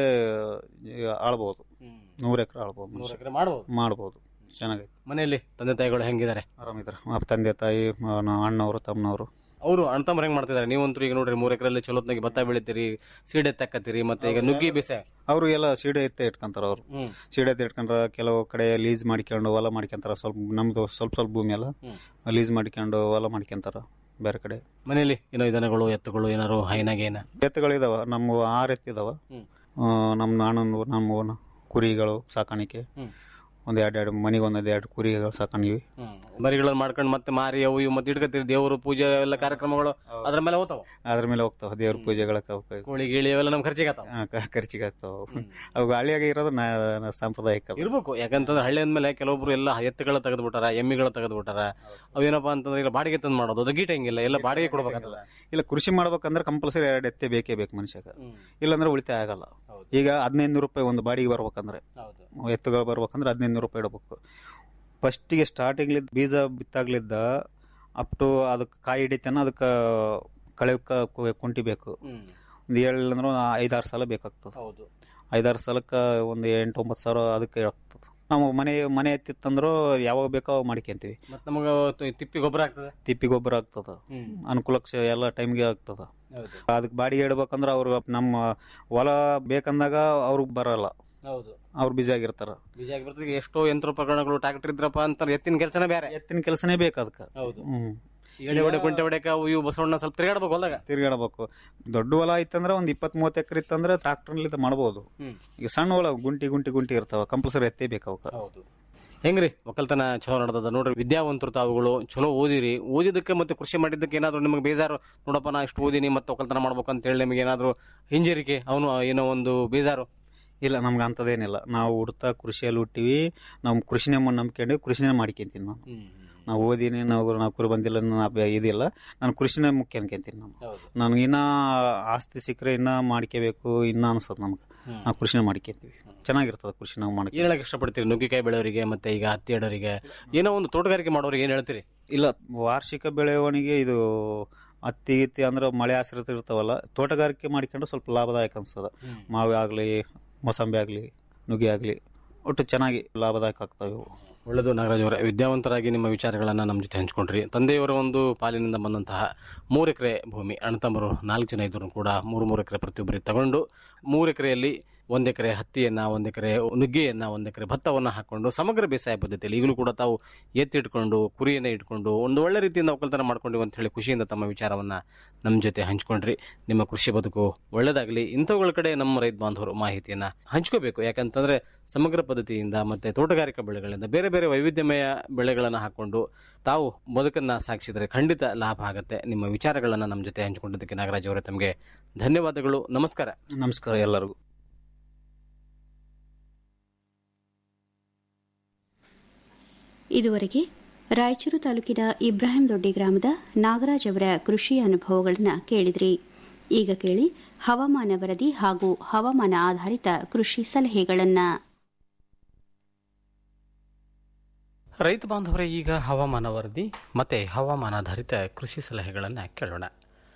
ಈಗ ಆಳ್ಬಹುದು ನೂರ ಎಕರೆ ಆಳ್ಬಹುದು
ನೂರು
ಮನುಷ್ಯ.
ಎಕರೆ ಮಾಡಬಹುದು
ಮಾಡ್ಬೋದು ಚೆನ್ನಾಗೈತೆ
ಮನೆಯಲ್ಲಿ ತಂದೆ ತಾಯಿಗಳು ಹೆಂಗಿದ್ದಾರೆ
ಆರಾಮಿದ್ದಾರೆ ಆ ತಂದೆ ತಾಯಿ ಮ- ನ- ಅಣ್ಣವರು ತಮ್ಮನವರು
ಅವರು ಅಣ್ತಮ್ಮ ಹೆಂಗ್ ಮಾಡ್ತಿದ್ದಾರೆ ನೀವಂತೂ ಈಗ ನೋಡ್ರಿ ಮೂರ್ ಎಕರೆಲ್ಲಿ ಚಲೋತ್ನಾಗಿ ಭತ್ತ ಬೆಳಿತೀರಿ ಸೀಡೆ ತಕ್ಕತ್ತೀರಿ ಮತ್ತೆ ಈಗ ನುಗ್ಗಿ ಬೇಸೆ
ಅವರು ಎಲ್ಲ ಸೀಡೆ ಎತ್ತೆ ಇಟ್ಕೊಂತಾರ ಅವರು
ಹ್ಮ್.
ಸೀಡೆ ಎತ್ತೆ ಇಟ್ಕೊಂಡ್ರ ಕೆಲವು ಕಡೆ ಲೀಸ್ ಮಾಡ್ಕೊಂಡು ಹೊಲ ಮಾಡ್ಕೊಂತಾರ ಸ್ವಲ್ಪ ನಮ್ದು ಸ್ವಲ್ಪ ಸ್ವಲ್ಪ ಭೂಮಿ ಎಲ್ಲ ಲೀಸ್ ಮಾಡ್ಕೊಂಡು ಹೊಲ ಮಾಡ್ಕೊಂತಾರ ಬೇರೆ ಕಡೆ
ಮನೆಯಲ್ಲಿ ಏನೋ ದನಗಳು ಎತ್ತುಗಳು ಏನಾರು ಹೈನಾಗೇನ
ಎತ್ತುಗಳಿದಾವ ನಮ್ಮ ಆರು ಎತ್ತಿದಾವ ಆ, ನಮ್ಮ ನಾನೊಂದು ನಮ್ಮ ಕುರಿಗಳು ಸಾಕಾಣಿಕೆ ಒಂದ್ ಎರಡು ಎರಡು ಮನೆಗೆ ಒಂದೊಂದು ಎರಡು ಕುರಿಗಳು ಸಾಕೊಂಡಿವಿ
ಮರಿಗಳನ್ನ ಮಾಡ್ಕೊಂಡು ಮತ್ತೆ ಮಾರಿ ಅವು ಇವು ಮತ್ತೆ ಇಟ್ಕೊತೀರಿ ದೇವರು ಪೂಜೆ ಎಲ್ಲ ಕಾರ್ಯಕ್ರಮಗಳು ಅದ್ರ ಮೇಲೆ ಹೋಗ್ತಾವ
ಅದ್ರ ಮೇಲೆ ಹೋಗ್ತಾವ ದೇವ್ರ ಪೂಜೆಗಳ
ಕೋಳಿ ಗೀಳಿ ಅವೆಲ್ಲ ನಮ್ ಖರ್ಚಿಗೆ ಆತಾವ
ಖರ್ಚಿಗೆ ಆಗ್ತಾವ ಅವು ಹಳ್ಳಿಯಾಗ ಇರೋದು ನಾ ನಾ ಸಾಂಪ್ರದಾಯಿಕ
ಇರ್ಬೇಕು ಯಾಕಂತಂದ್ರೆ ಹಳ್ಳಿ ಅಂದ್ಮೇಲೆ ಕೆಲವೊಬ್ರು ಎಲ್ಲ ಎತ್ತುಗಳ ತೆಗೆದ್ಬಿಟ್ಟಾರ ಎಮ್ಮಿಗಳ ತೆಗೆದ್ಬಿಟ್ಟಾರ ಅವೇನಪ್ಪ ಅಂತಂದ್ರೆ ಈಗ ಬಾಡಿಗೆ ತಂದು ಮಾಡೋದು ಅದು ಗೀಟ ಹಿಂಗಿಲ್ಲ ಎಲ್ಲ ಬಾಡಿಗೆ ಕೊಡ್ಬೇಕಾಗ್ತದ
ಇಲ್ಲ ಕೃಷಿ ಮಾಡ್ಬೇಕಂದ್ರೆ ಕಂಪಲ್ಸರಿ ಎರಡು ಎತ್ತೆ ಬೇಕೇ ಬೇಕು ಮನುಷ್ಯಗ ಇಲ್ಲಾಂದ್ರೆ ಉಳಿತಾಯ ಆಗಲ್ಲ ಈಗ ಹದಿನೈದು ರೂಪಾಯಿ ಒಂದು ಬಾಡಿಗೆ ಬರ್ಬೇಕಂದ್ರೆ ಎತ್ತುಗಳು ಬರ್ಬೇಕಂದ್ರೆ ಹದಿನೈದು ರೂಪಾಯಿ ಇಡಬೇಕು ಫಸ್ಟಿಗೆ ಸ್ಟಾರ್ಟಿಂಗ್ಲಿದ್ದ ಬೀಜ ಬಿತ್ತಾಗ್ಲಿದ್ದ ಅಪ್ ಟು ಅದಕ್ಕೆ ಕಾಯಿ ಹಿಡಿತನ ಅದಕ್ಕೆ ಕಳೆಯಕ್ಕ ಕುಂಟಿ ಬೇಕು ಒಂದು ಏಳಿಲ್ಲ ಒಂದು ಐದಾರು ಸಲ ಬೇಕಾಗ್ತದೆ
ಹೌದು
ಐದಾರು ಸಲಕ್ಕೆ ಒಂದು ಎಂಟು ಒಂಬತ್ತು ಸಾವಿರ ಅದಕ್ಕೆ ಆಗ್ತದೆ ನಾವು ಮನೆ ಮನೆ ಎತ್ತಿತ್ತಂದ್ರೂ ಯಾವಾಗ ಬೇಕೋ ಅವಾಗ ಮಾಡ್ಕೊಂತೀವಿ
ಮತ್ತೆ ನಮಗ ತಿಪ್ಪಿ ಗೊಬ್ಬರ ಆಗ್ತದೆ
ತಿಪ್ಪಿ ಗೊಬ್ಬರ ಆಗ್ತದ ಅನುಕೂಲಕ್ಕೆ ಎಲ್ಲ ಟೈಮ್ಗೆ ಆಗ್ತದ
ಹೌದು
ಅದಕ್ಕೆ ಬಾಡಿಗೆ ಇಡ್ಬೇಕಂದ್ರೆ ಅವ್ರು ನಮ್ಮ ಹೊಲ ಬೇಕಂದಾಗ ಅವ್ರಿಗೆ ಬರಲ್ಲ
ಹೌದು
ಅವ್ರು ಬಿಜಿ ಆಗಿರ್ತಾರ
ಬೀಜ ಆಗಿರ್ತದೆ ಎಷ್ಟೋ ಯಂತ್ರೋಪಕರಣಗಳು ಟ್ರಾಕ್ಟರ್ ಇದ್ರಪ್ಪ ಅಂತ ಎತ್ತಿನ ಕೆಲಸನೇ ಬೇರೆ
ಎತ್ತಿನ ಕೆಲಸನೇ ಬೇಕು ಅದಕ್ಕೆ
ಹೌದು
ಹ್ಮ್
ಎಡೆ ಹೊಡೆ ಕುಂಟೆ ಹೊಡೆಕ ಅವು ಇವು ಬಸವಣ್ಣ ಸ್ವಲ್ಪ ತಿರ್ಗಾಡ್ಬೇಕು ಹೊಲ್ದಾಗ
ತಿರ್ಗಾಡಬೇಕು ದೊಡ್ಡ ಹೊಲ ಐತಂದ್ರೆ ಒಂದ್ ಇಪ್ಪತ್ತ್ ಮೂವತ್ತು ಎಕರೆ ಇತ್ತಂದ್ರೆ ಟ್ರಾಕ್ಟರ್ಲಿ ಮಾಡ್ಬೋದು
ಹ್ಮ್.
ಈಗ ಸಣ್ಣ ಹೊಲ ಗುಂಟಿ ಗುಂಟಿ ಗುಂಟಿ ಇರ್ತಾವ ಕಂಪಲ್ಸರಿ ಎತ್ತೇ ಬೇಕು ಅವಕ್ಕೆ
ಹೌದು ಹೆಂಗ್ರಿ ಒಕ್ಕಲ್ತನ ಚಲೋ ನಡೆದದ ನೋಡ್ರಿ ವಿದ್ಯಾವಂತರು ತಾವುಗಳು ಚಲೋ ಓದಿರಿ ಓದಿದ್ದಕ್ಕೆ ಮತ್ತೆ ಕೃಷಿ ಮಾಡಿದ್ದಕ್ಕೆ ಏನಾದ್ರು ನಿಮಗೆ ಬೇಜಾರು ನೋಡಪ್ಪ ನಾ ಇಷ್ಟು ಓದಿನಿ ಮತ್ತೆ ಒಕ್ಕಲ್ತನ ಮಾಡ್ಬೇಕು ಅಂತ ಹೇಳಿ ನಿಮಗೆ ಏನಾದ್ರು ಹಿಂಜರಿಕೆ ಅವನು ಏನೋ ಒಂದು ಬೇಜಾರು
ಇಲ್ಲ ನಮ್ಗೆ ಅಂಥದ್ದೇನಿಲ್ಲ ನಾವು ಹುಡ್ತಾ ಕೃಷಿಯಲ್ಲಿ ಹುಟ್ಟಿವಿ ನಾವು ಕೃಷಿನೇ ನಂಬ್ಕೊಂಡು ಕೃಷಿನೇ ಮಾಡ್ಕೊಂತೀನಿ ನಾನು ನಾವು ಓದಿನಿ ನಾವು ನೌಕರಿ ಬಂದಿಲ್ಲ ನಾನು ಇದಿಲ್ಲ ನಾನು ಕೃಷಿನೇ ಮುಖ್ಯ ಅನ್ಕೊಂತೀನಿ ನಾನು ನನಗೆ ಇನ್ನ ಆಸ್ತಿ ಸಿಕ್ಕರೆ ಇನ್ನ ಮಾಡ್ಕೋಬೇಕು ಇನ್ನ ಅನ್ಸತ್ ನಮ್ಗೆ ನಾವು ಕೃಷಿನೇ ಮಾಡ್ಕೊಂತೀವಿ ಚೆನ್ನಾಗಿರ್ತದೆ ಕೃಷಿ ನಾವು ಮಾಡ್ಕೊ
ಏನ್ ಹೇಳಕ್ ಇಷ್ಟಪಡ್ತೀರಿ ನುಗ್ಗಿಕಾಯಿ ಬೆಳೆಯವರಿಗೆ ಮತ್ತೆ ಈಗ ಹತ್ತಿ ಇಡೋರಿಗೆ ಏನೋ ಒಂದು ತೋಟಗಾರಿಕೆ ಮಾಡೋರಿಗೆ ಏನ್ ಹೇಳ್ತೀರಿ
ಇಲ್ಲ ವಾರ್ಷಿಕ ಬೆಳವಣಿಗೆ ಇದು ಹತ್ತಿ ಗಿತ್ತಿ ಅಂದ್ರೆ ಮಳೆ ಆಶ್ರಿತ ಇರ್ತಾವಲ್ಲ ತೋಟಗಾರಿಕೆ ಮಾಡ್ಕೊಂಡ್ರೆ ಸ್ವಲ್ಪ ಲಾಭದಾಯಕ ಅನ್ಸ್ತದ ಮಾವಿ ಆಗಲಿ ಮೊಸಂಬಿ ಆಗಲಿ ನುಗ್ಗಿ ಆಗಲಿ ಒಟ್ಟು ಚೆನ್ನಾಗಿ ಲಾಭದಾಯಕ ಆಗ್ತಾವೆ ಇವು
ಒಳ್ಳೆದು ನಾಗರಾಜ್ ಅವರೇ ವಿದ್ಯಾವಂತರಾಗಿ ನಿಮ್ಮ ವಿಚಾರಗಳನ್ನ ನಮ್ಮ ಜೊತೆ ಹಂಚ್ಕೊಂಡ್ರಿ ತಂದೆಯವರ ಒಂದು ಪಾಲಿನಿಂದ ಬಂದಂತಹ ಮೂರು ಎಕರೆ ಭೂಮಿ ಅಣ್ಣತಮ್ಮರು ನಾಲ್ಕು ಜನ ಇದ್ರು ಕೂಡ ಮೂರು ಮೂರು ಎಕರೆ ಪ್ರತಿಯೊಬ್ಬರಿಗೆ ತಗೊಂಡು ಮೂರು ಎಕರೆಯಲ್ಲಿ ಒಂದ್ ಎಕರೆ ಹತ್ತಿಯನ್ನ ಒಂದ್ ಎಕರೆ ನುಗ್ಗೆಯನ್ನ ಒಂದ್ ಎಕರೆ ಭತ್ತವನ್ನ ಹಾಕೊಂಡು ಸಮಗ್ರ ಬೇಸಾಯ ಪದ್ಧತಿಯಲ್ಲಿ ಈಗಲೂ ಕೂಡ ತಾವು ಎತ್ತಿಟ್ಕೊಂಡು ಕುರಿಯನ್ನ ಇಟ್ಕೊಂಡು ಒಂದು ಒಳ್ಳೆ ರೀತಿಯಿಂದ ಒಕ್ಕಲ್ತನ ಮಾಡ್ಕೊಂಡಿವಿ ಅಂತ ಹೇಳಿ ಖುಷಿಯಿಂದ ತಮ್ಮ ವಿಚಾರವನ್ನ ನಮ್ಮ ಜೊತೆ ಹಂಚ್ಕೊಂಡ್ರಿ ನಿಮ್ಮ ಕೃಷಿ ಬದುಕು ಒಳ್ಳೇದಾಗ್ಲಿ ಇಂಥವುಗಳ ಕಡೆ ನಮ್ಮ ರೈತ ಬಾಂಧವರು ಮಾಹಿತಿಯನ್ನ ಹಂಚ್ಕೋಬೇಕು ಯಾಕಂತಂದ್ರೆ ಸಮಗ್ರ ಪದ್ಧತಿಯಿಂದ ಮತ್ತೆ ತೋಟಗಾರಿಕಾ ಬೆಳೆಗಳಿಂದ ಬೇರೆ ಬೇರೆ ವೈವಿಧ್ಯಮಯ ಬೆಳೆಗಳನ್ನ ಹಾಕೊಂಡು ತಾವು ಬದುಕನ್ನ ಸಾಗಿಸಿದ್ರೆ ಖಂಡಿತ ಲಾಭ ಆಗುತ್ತೆ ನಿಮ್ಮ ವಿಚಾರಗಳನ್ನ ನಮ್ಮ ಜೊತೆ ಹಂಚಿಕೊಂಡಿದ್ದಕ್ಕೆ ನಾಗರಾಜ್ ಅವರೇ ತಮಗೆ ಧನ್ಯವಾದಗಳು ನಮಸ್ಕಾರ
ನಮಸ್ಕಾರ ಎಲ್ಲರಿಗೂ
ಇದುವರೆಗೆ ರಾಯಚೂರು ತಾಲೂಕಿನ ಇಬ್ರಾಹಿಂ ದೊಡ್ಡಿ ಗ್ರಾಮದ ನಾಗರಾಜ್ ಅವರ ಕೃಷಿ ಅನುಭವಗಳನ್ನು ಕೇಳಿದ್ರಿ ಈಗ ಕೇಳಿ ಹವಾಮಾನ ವರದಿ ಹಾಗೂ ಹವಾಮಾನ ಆಧಾರಿತ ಕೃಷಿ ಸಲಹೆಗಳನ್ನು
ರೈತ ಬಾಂಧವರೇ ಈಗ ಹವಾಮಾನ ವರದಿ ಮತ್ತೆ ಹವಾಮಾನಾಧಾರಿತ ಕೃಷಿ ಸಲಹೆಗಳನ್ನು ಕೇಳೋಣ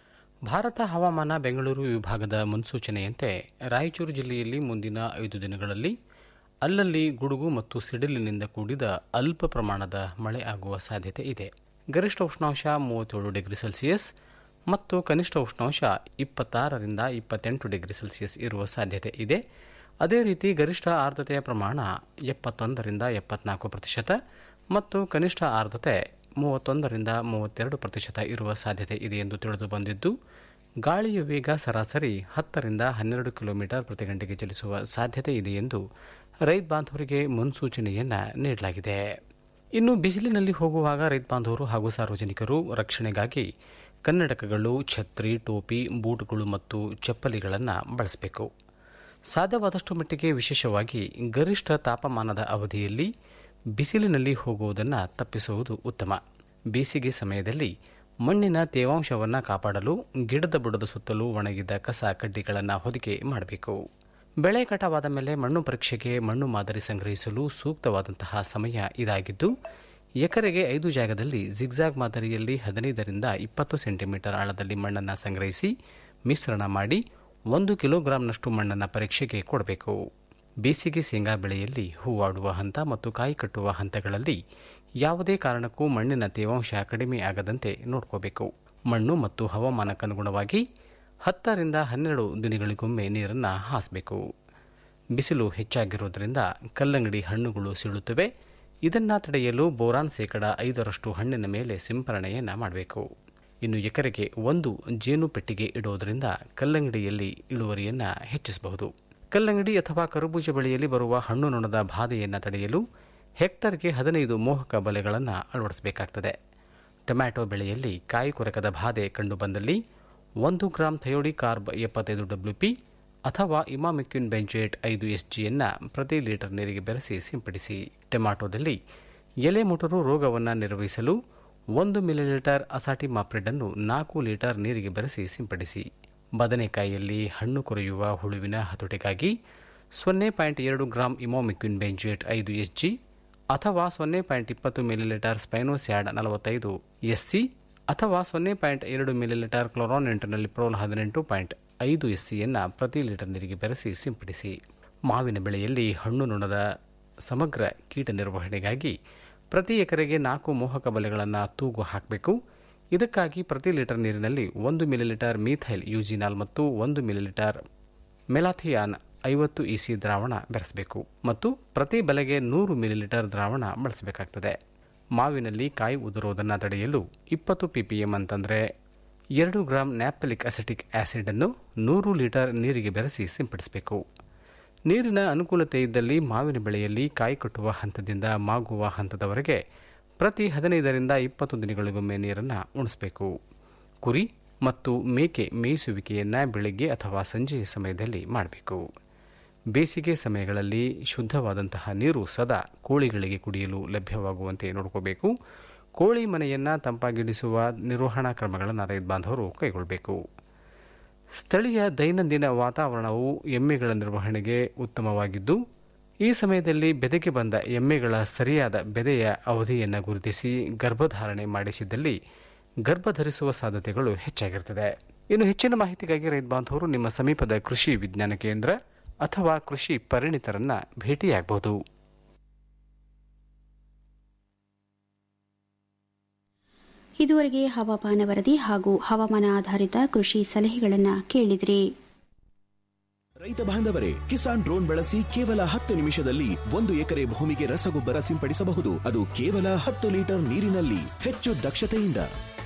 ಭಾರತ ಹವಾಮಾನ ಬೆಂಗಳೂರು ವಿಭಾಗದ ಮುನ್ಸೂಚನೆಯಂತೆ ರಾಯಚೂರು ಜಿಲ್ಲೆಯಲ್ಲಿ ಮುಂದಿನ ಐದು ದಿನಗಳಲ್ಲಿ ಅಲ್ಲಲ್ಲಿ ಗುಡುಗು ಮತ್ತು ಸಿಡಿಲಿನಿಂದ ಕೂಡಿದ ಅಲ್ಪ ಪ್ರಮಾಣದ ಮಳೆ ಆಗುವ ಸಾಧ್ಯತೆ ಇದೆ ಗರಿಷ್ಠ ಉಷ್ಣಾಂಶ ಮೂವತ್ತೇಳು ಡಿಗ್ರಿ ಸೆಲ್ಸಿಯಸ್ ಮತ್ತು ಕನಿಷ್ಠ ಉಷ್ಣಾಂಶ ಇಪ್ಪತ್ತಾರರಿಂದ ಇಪ್ಪತ್ತೆಂಟು ಡಿಗ್ರಿ ಸೆಲ್ಸಿಯಸ್ ಇರುವ ಸಾಧ್ಯತೆ ಇದೆ ಅದೇ ರೀತಿ ಗರಿಷ್ಠ ಆರ್ದ್ರತೆಯ ಪ್ರಮಾಣ ಎಪ್ಪತ್ತೊಂದರಿಂದ ಎಪ್ಪತ್ನಾಲ್ಕು ಪ್ರತಿಶತ ಮತ್ತು ಕನಿಷ್ಠ ಆರ್ದ್ರತೆ ಮೂವತ್ತೊಂದರಿಂದ ಮೂವತ್ತೆರಡು ಪ್ರತಿಶತ ಇರುವ ಸಾಧ್ಯತೆ ಇದೆ ಎಂದು ತಿಳಿದು ಬಂದಿದ್ದು ಗಾಳಿಯ ವೇಗ ಸರಾಸರಿ ಹತ್ತರಿಂದ ಹನ್ನೆರಡು ಕಿಲೋಮೀಟರ್ ಪ್ರತಿ ಗಂಟೆಗೆ ಚಲಿಸುವ ಸಾಧ್ಯತೆ ಇದೆ ಎಂದು ರೈತ ಬಾಂಧವರಿಗೆ ಮುನ್ಸೂಚನೆಯನ್ನ ನೀಡಲಾಗಿದೆ ಇನ್ನು ಬಿಸಿಲಿನಲ್ಲಿ ಹೋಗುವಾಗ ರೈತ ಬಾಂಧವರು ಹಾಗೂ ಸಾರ್ವಜನಿಕರು ರಕ್ಷಣೆಗಾಗಿ ಕನ್ನಡಕಗಳು ಛತ್ರಿ ಟೋಪಿ ಬೂಟುಗಳು ಮತ್ತು ಚಪ್ಪಲಿಗಳನ್ನು ಬಳಸಬೇಕು ಸಾಧ್ಯವಾದಷ್ಟು ಮಟ್ಟಿಗೆ ವಿಶೇಷವಾಗಿ ಗರಿಷ್ಠ ತಾಪಮಾನದ ಅವಧಿಯಲ್ಲಿ ಬಿಸಿಲಿನಲ್ಲಿ ಹೋಗುವುದನ್ನು ತಪ್ಪಿಸುವುದು ಉತ್ತಮ ಬೇಸಿಗೆ ಸಮಯದಲ್ಲಿ ಮಣ್ಣಿನ ತೇವಾಂಶವನ್ನು ಕಾಪಾಡಲು ಗಿಡದ ಬುಡದ ಸುತ್ತಲೂ ಒಣಗಿದ ಕಸ ಕಡ್ಡಿಗಳನ್ನು ಹೊದಿಕೆ ಮಾಡಬೇಕು ಬೆಳೆ ಕಟಾವಾದ ಮೇಲೆ ಮಣ್ಣು ಪರೀಕ್ಷೆಗೆ ಮಣ್ಣು ಮಾದರಿ ಸಂಗ್ರಹಿಸಲು ಸೂಕ್ತವಾದಂತಹ ಸಮಯ ಇದಾಗಿದ್ದು ಎಕರೆಗೆ ಐದು ಜಾಗದಲ್ಲಿ ಜಿಗ್ಜಾಗ್ ಮಾದರಿಯಲ್ಲಿ ಹದಿನೈದರಿಂದ ಇಪ್ಪತ್ತು ಸೆಂಟಿಮೀಟರ್ ಆಳದಲ್ಲಿ ಮಣ್ಣನ್ನು ಸಂಗ್ರಹಿಸಿ ಮಿಶ್ರಣ ಮಾಡಿ ಒಂದು ಕಿಲೋಗ್ರಾಂನಷ್ಟು ಮಣ್ಣನ್ನು ಪರೀಕ್ಷೆಗೆ ಕೊಡಬೇಕು ಬೇಸಿಗೆ ಶೇಂಗಾ ಬೆಳೆಯಲ್ಲಿ ಹೂವಾಡುವ ಹಂತ ಮತ್ತು ಕಾಯಿ ಕಟ್ಟುವ ಹಂತಗಳಲ್ಲಿ ಯಾವುದೇ ಕಾರಣಕ್ಕೂ ಮಣ್ಣಿನ ತೇವಾಂಶ ಕಡಿಮೆ ಆಗದಂತೆ ನೋಡ್ಕೋಬೇಕು ಮಣ್ಣು ಮತ್ತು ಹವಾಮಾನಕ್ಕನುಗುಣವಾಗಿ ಹತ್ತರಿಂದ ಹನ್ನೆರಡು ದಿನಗಳಿಗೊಮ್ಮೆ ನೀರನ್ನು ಹಾಸಬೇಕು ಬಿಸಿಲು ಹೆಚ್ಚಾಗಿರುವುದರಿಂದ ಕಲ್ಲಂಗಡಿ ಹಣ್ಣುಗಳು ಸೀಳುತ್ತವೆ ಇದನ್ನು ತಡೆಯಲು ಬೋರಾನ್ ಶೇಕಡ ಐದರಷ್ಟು ಹಣ್ಣಿನ ಮೇಲೆ ಸಿಂಪರಣೆಯನ್ನು ಮಾಡಬೇಕು ಇನ್ನು ಎಕರೆಗೆ ಒಂದು ಜೇನು ಪೆಟ್ಟಿಗೆ ಇಡುವುದರಿಂದ ಕಲ್ಲಂಗಡಿಯಲ್ಲಿ ಇಳುವರಿಯನ್ನು ಹೆಚ್ಚಿಸಬಹುದು ಕಲ್ಲಂಗಡಿ ಅಥವಾ ಕರಬೂಜ ಬೆಳೆಯಲ್ಲಿ ಬರುವ ಹಣ್ಣು ನೊಣದ ಬಾಧೆಯನ್ನು ತಡೆಯಲು ಹೆಕ್ಟರ್ಗೆ ಹದಿನೈದು ಮೋಹಕ ಬಲೆಗಳನ್ನು ಅಳವಡಿಸಬೇಕಾಗ್ತದೆ ಟೊಮ್ಯಾಟೊ ಬೆಳೆಯಲ್ಲಿ ಕಾಯಿ ಕೊರಕದ ಬಾಧೆ ಕಂಡುಬಂದಲ್ಲಿ ಒಂದು ಗ್ರಾಂ ಥಯೋಡಿ ಕಾರ್ಬ್ ಎಪ್ಪತ್ತೈದು ಡಬ್ಲ್ಯೂಪಿ ಅಥವಾ ಇಮಾಮಿಕ್ಯೂನ್ ಬೆಂಜೇಟ್ ಐದು ಎಸ್ ಜಿಯನ್ನು ಪ್ರತಿ ಲೀಟರ್ ನೀರಿಗೆ ಬೆರೆಸಿ ಸಿಂಪಡಿಸಿ ಟೊಮ್ಯಾಟೊದಲ್ಲಿ ಎಲೆ ಮುಟುರು ರೋಗವನ್ನು ನಿರ್ವಹಿಸಲು ಒಂದು ಮಿಲಿಲೀಟರ್ ಅಸಾಟಿ ಮಾಪ್ರಿಡ್ ಅನ್ನು ನಾಲ್ಕು ಲೀಟರ್ ನೀರಿಗೆ ಬೆರೆಸಿ ಸಿಂಪಡಿಸಿ ಬದನೆಕಾಯಿಯಲ್ಲಿ ಹಣ್ಣು ಕೊರೆಯುವ ಹುಳುವಿನ ಹತೋಟಿಗಾಗಿ ಸೊನ್ನೆ ಪಾಯಿಂಟ್ ಎರಡು ಗ್ರಾಂ ಇಮೋಮಿಕ್ವಿನ್ ಬೆಂಜೇಟ್ ಐದು ಎಸ್ ಜಿ ಅಥವಾ ಸೊನ್ನೆ ಪಾಯಿಂಟ್ ಇಪ್ಪತ್ತು ಮಿಲಿಲೀಟರ್ ಸ್ಪೈನೋಸ್ಯಾಡ್ ನಲವತ್ತೈದು ಎಸ್ಸಿ ಅಥವಾ ಸೊನ್ನೆ ಪಾಯಿಂಟ್ ಎರಡು ಮಿಲಿಲೀಟರ್ ಕ್ಲೋರಾನ್ ಇಂಟರ್ನಲ್ಲಿ ಪ್ರೋಲ್ ಹದಿನೆಂಟು ಪಾಯಿಂಟ್ ಐದು ಎಸ್ಸಿಯನ್ನು ಪ್ರತಿ ಲೀಟರ್ ನೀರಿಗೆ ಬೆರೆಸಿ ಸಿಂಪಡಿಸಿ ಮಾವಿನ ಬೆಳೆಯಲ್ಲಿ ಹಣ್ಣು ನೊಣದ ಸಮಗ್ರ ಕೀಟ ನಿರ್ವಹಣೆಗಾಗಿ ಪ್ರತಿ ಎಕರೆಗೆ ನಾಲ್ಕು ಮೋಹಕ ಬಲೆಗಳನ್ನು ತೂಗು ಹಾಕಬೇಕು ಇದಕ್ಕಾಗಿ ಪ್ರತಿ ಲೀಟರ್ ನೀರಿನಲ್ಲಿ ಒಂದು ಮಿಲಿಲೀಟರ್ ಮೀಥೈಲ್ ಯೂಜಿನಾಲ್ ಮತ್ತು ಒಂದು ಮಿಲಿಲೀಟರ್ ಮೆಲಾಥಿಯಾನ್ ಐವತ್ತು ಇಸಿ ದ್ರಾವಣ ಬೆರೆಸಬೇಕು ಮತ್ತು ಪ್ರತಿ ಬಲೆಗೆ ನೂರು ಮಿಲಿಲೀಟರ್ ದ್ರಾವಣ ಬಳಸಬೇಕಾಗ್ತದೆ ಮಾವಿನಲ್ಲಿ ಕಾಯಿ ಉದುರೋದನ್ನು ತಡೆಯಲು ಇಪ್ಪತ್ತು ಪಿಪಿಎಂ ಅಂತಂದರೆ ಎರಡು ಗ್ರಾಂ ನ್ಯಾಪ್ತಲಿಕ್ ಅಸಿಟಿಕ್ ಆಸಿಡ್ ಅನ್ನು ನೂರು ಲೀಟರ್ ನೀರಿಗೆ ಬೆರೆಸಿ ಸಿಂಪಡಿಸಬೇಕು ನೀರಿನ ಅನುಕೂಲತೆ ಇದ್ದಲ್ಲಿ ಮಾವಿನ ಬೆಳೆಯಲ್ಲಿ ಕಾಯಿ ಕಟ್ಟುವ ಹಂತದಿಂದ ಮಾಗುವ ಹಂತದವರೆಗೆ ಪ್ರತಿ ಹದಿನೈದರಿಂದ ಇಪ್ಪತ್ತು ದಿನಗಳಿಗೊಮ್ಮೆ ನೀರನ್ನು ಉಣಿಸಬೇಕು ಕುರಿ ಮತ್ತು ಮೇಕೆ ಮೇಯಿಸುವಿಕೆಯನ್ನು ಬೆಳಗ್ಗೆ ಅಥವಾ ಸಂಜೆಯ ಸಮಯದಲ್ಲಿ ಮಾಡಬೇಕು ಬೇಸಿಗೆ ಸಮಯಗಳಲ್ಲಿ ಶುದ್ಧವಾದಂತಹ ನೀರು ಸದಾ ಕೋಳಿಗಳಿಗೆ ಕುಡಿಯಲು ಲಭ್ಯವಾಗುವಂತೆ ನೋಡ್ಕೋಬೇಕು ಕೋಳಿ ಮನೆಯನ್ನು ತಂಪಾಗಿಡಿಸುವ ನಿರ್ವಹಣಾ ಕ್ರಮಗಳನ್ನು ರೈತ ಬಾಂಧವರು ಕೈಗೊಳ್ಳಬೇಕು ಸ್ಥಳೀಯ ದೈನಂದಿನ ವಾತಾವರಣವು ಎಮ್ಮೆಗಳ ನಿರ್ವಹಣೆಗೆ ಉತ್ತಮವಾಗಿದ್ದು ಈ ಸಮಯದಲ್ಲಿ ಬೆದೆಗೆ ಬಂದ ಎಮ್ಮೆಗಳ ಸರಿಯಾದ ಬೆದೆಯ ಅವಧಿಯನ್ನು ಗುರುತಿಸಿ ಗರ್ಭಧಾರಣೆ ಮಾಡಿಸಿದ್ದಲ್ಲಿ ಗರ್ಭಧರಿಸುವ ಸಾಧ್ಯತೆಗಳು ಹೆಚ್ಚಾಗಿರುತ್ತದೆ ಇನ್ನು ಹೆಚ್ಚಿನ ಮಾಹಿತಿಗಾಗಿ ರೈತ ಬಾಂಧವರು ನಿಮ್ಮ ಸಮೀಪದ ಕೃಷಿ ವಿಜ್ಞಾನ ಕೇಂದ್ರ ಅಥವಾ ಕೃಷಿ ಪರಿಣಿತರನ್ನ ಭೇಟಿಯಾಗಬಹುದು
ಇದುವರೆಗೆ ಹವಾಮಾನ ವರದಿ ಹಾಗೂ ಹವಾಮಾನ ಆಧಾರಿತ ಕೃಷಿ ಸಲಹೆಗಳನ್ನು ಕೇಳಿದ್ರಿ
ರೈತ ಬಾಂಧವರೇ ಕಿಸಾನ್ ಡ್ರೋನ್ ಬಳಸಿ ಕೇವಲ ಹತ್ತು ನಿಮಿಷದಲ್ಲಿ ಒಂದು ಎಕರೆ ಭೂಮಿಗೆ ರಸಗೊಬ್ಬರ ಸಿಂಪಡಿಸಬಹುದು ಅದು ಕೇವಲ ಹತ್ತು ಲೀಟರ್ ನೀರಿನಲ್ಲಿ ಹೆಚ್ಚು ದಕ್ಷತೆಯಿಂದ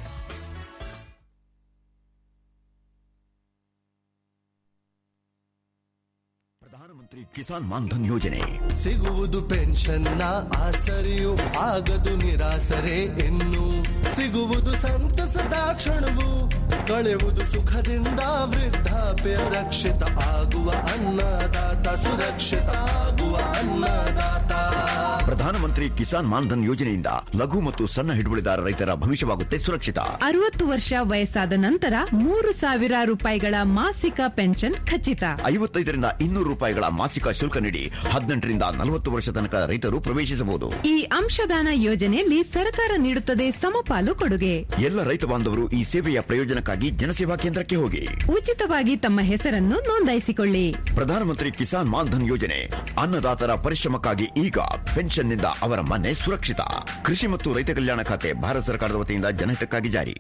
ಪ್ರಧಾನಮಂತ್ರಿ ಕಿಸಾನ್ ಮಾನ್ಧನ್ ಯೋಜನೆ
ಸಿಗುವುದು ಪೆನ್ಷನ್ನ ಆಸರೆಯು ಆಗದು ನಿರಾಸರೆ ಇನ್ನು ಸಿಗುವುದು ಸಂತಸದ ಕ್ಷಣವು ಕಳೆಯುವುದು ಸುಖದಿಂದ ವೃದ್ಧಾಪ್ಯ ರಕ್ಷಿತ ಆಗುವ ಅನ್ನದಾತ ಸುರಕ್ಷಿತ ಆಗುವ ಅನ್ನದಾತ
ಪ್ರಧಾನಮಂತ್ರಿ ಕಿಸಾನ್ ಮಾನ್ಧನ್ ಯೋಜನೆಯಿಂದ ಲಘು ಮತ್ತು ಸಣ್ಣ ಹಿಡುವಳಿದಾರ ರೈತರ ಭವಿಷ್ಯವಾಗುತ್ತೆ ಸುರಕ್ಷಿತ
ಅರವತ್ತು ವರ್ಷ ವಯಸ್ಸಾದ ನಂತರ ಮೂರು ಸಾವಿರ ರೂಪಾಯಿಗಳ ಮಾಸಿಕ ಪೆನ್ಷನ್ ಖಚಿತ
ಐವತ್ತೈದರಿಂದ ಇನ್ನೂರು ರೂಪಾಯಿಗಳ ಮಾಸಿಕ ಶುಲ್ಕ ನೀಡಿ ಹದಿನೆಂಟರಿಂದ ನಲವತ್ತು ವರ್ಷ ತನಕ ರೈತರು ಪ್ರವೇಶಿಸಬಹುದು
ಈ ಅಂಶದಾನ ಯೋಜನೆಯಲ್ಲಿ ಸರ್ಕಾರ ನೀಡುತ್ತದೆ ಸಮಪಾಲು ಕೊಡುಗೆ
ಎಲ್ಲ ರೈತ ಬಾಂಧವರು ಈ ಸೇವೆಯ ಪ್ರಯೋಜನಕ್ಕಾಗಿ ಜನಸೇವಾ ಕೇಂದ್ರಕ್ಕೆ ಹೋಗಿ
ಉಚಿತವಾಗಿ ತಮ್ಮ ಹೆಸರನ್ನು ನೋಂದಾಯಿಸಿಕೊಳ್ಳಿ
ಪ್ರಧಾನಮಂತ್ರಿ ಕಿಸಾನ್ ಮಾನ್ಧನ್ ಯೋಜನೆ ಅನ್ನದಾತರ ಪರಿಶ್ರಮಕ್ಕಾಗಿ ಈಗ ಪೆನ್ಷನ್ನಿಂದ ಅವರ ಮನೆ ಸುರಕ್ಷಿತ ಕೃಷಿ ಮತ್ತು ರೈತ ಕಲ್ಯಾಣ ಖಾತೆ ಭಾರತ ಸರ್ಕಾರದ ವತಿಯಿಂದ ಜನಹಿತಕ್ಕಾಗಿ ಜಾರಿ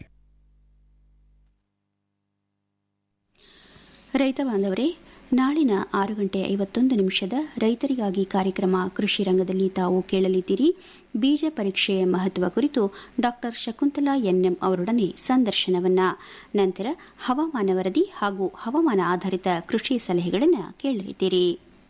ರೈತ ಬಾಂಧವರೇ ನಾಳಿನ ಆರು ಗಂಟೆ ಐವತ್ತೊಂದು ನಿಮಿಷದ ರೈತರಿಗಾಗಿ ಕಾರ್ಯಕ್ರಮ ಕೃಷಿ ರಂಗದಲ್ಲಿ ತಾವು ಕೇಳಲಿದ್ದೀರಿ ಬೀಜ ಪರೀಕ್ಷೆಯ ಮಹತ್ವ ಕುರಿತು ಡಾಕ್ಟರ್ ಶಕುಂತಲಾ ಎನ್ಎಂ ಅವರೊಡನೆ ಸಂದರ್ಶನವನ್ನ ನಂತರ ಹವಾಮಾನ ವರದಿ ಹಾಗೂ ಹವಾಮಾನ ಆಧಾರಿತ ಕೃಷಿ ಸಲಹೆಗಳನ್ನು ಕೇಳಲಿದ್ದೀರಿ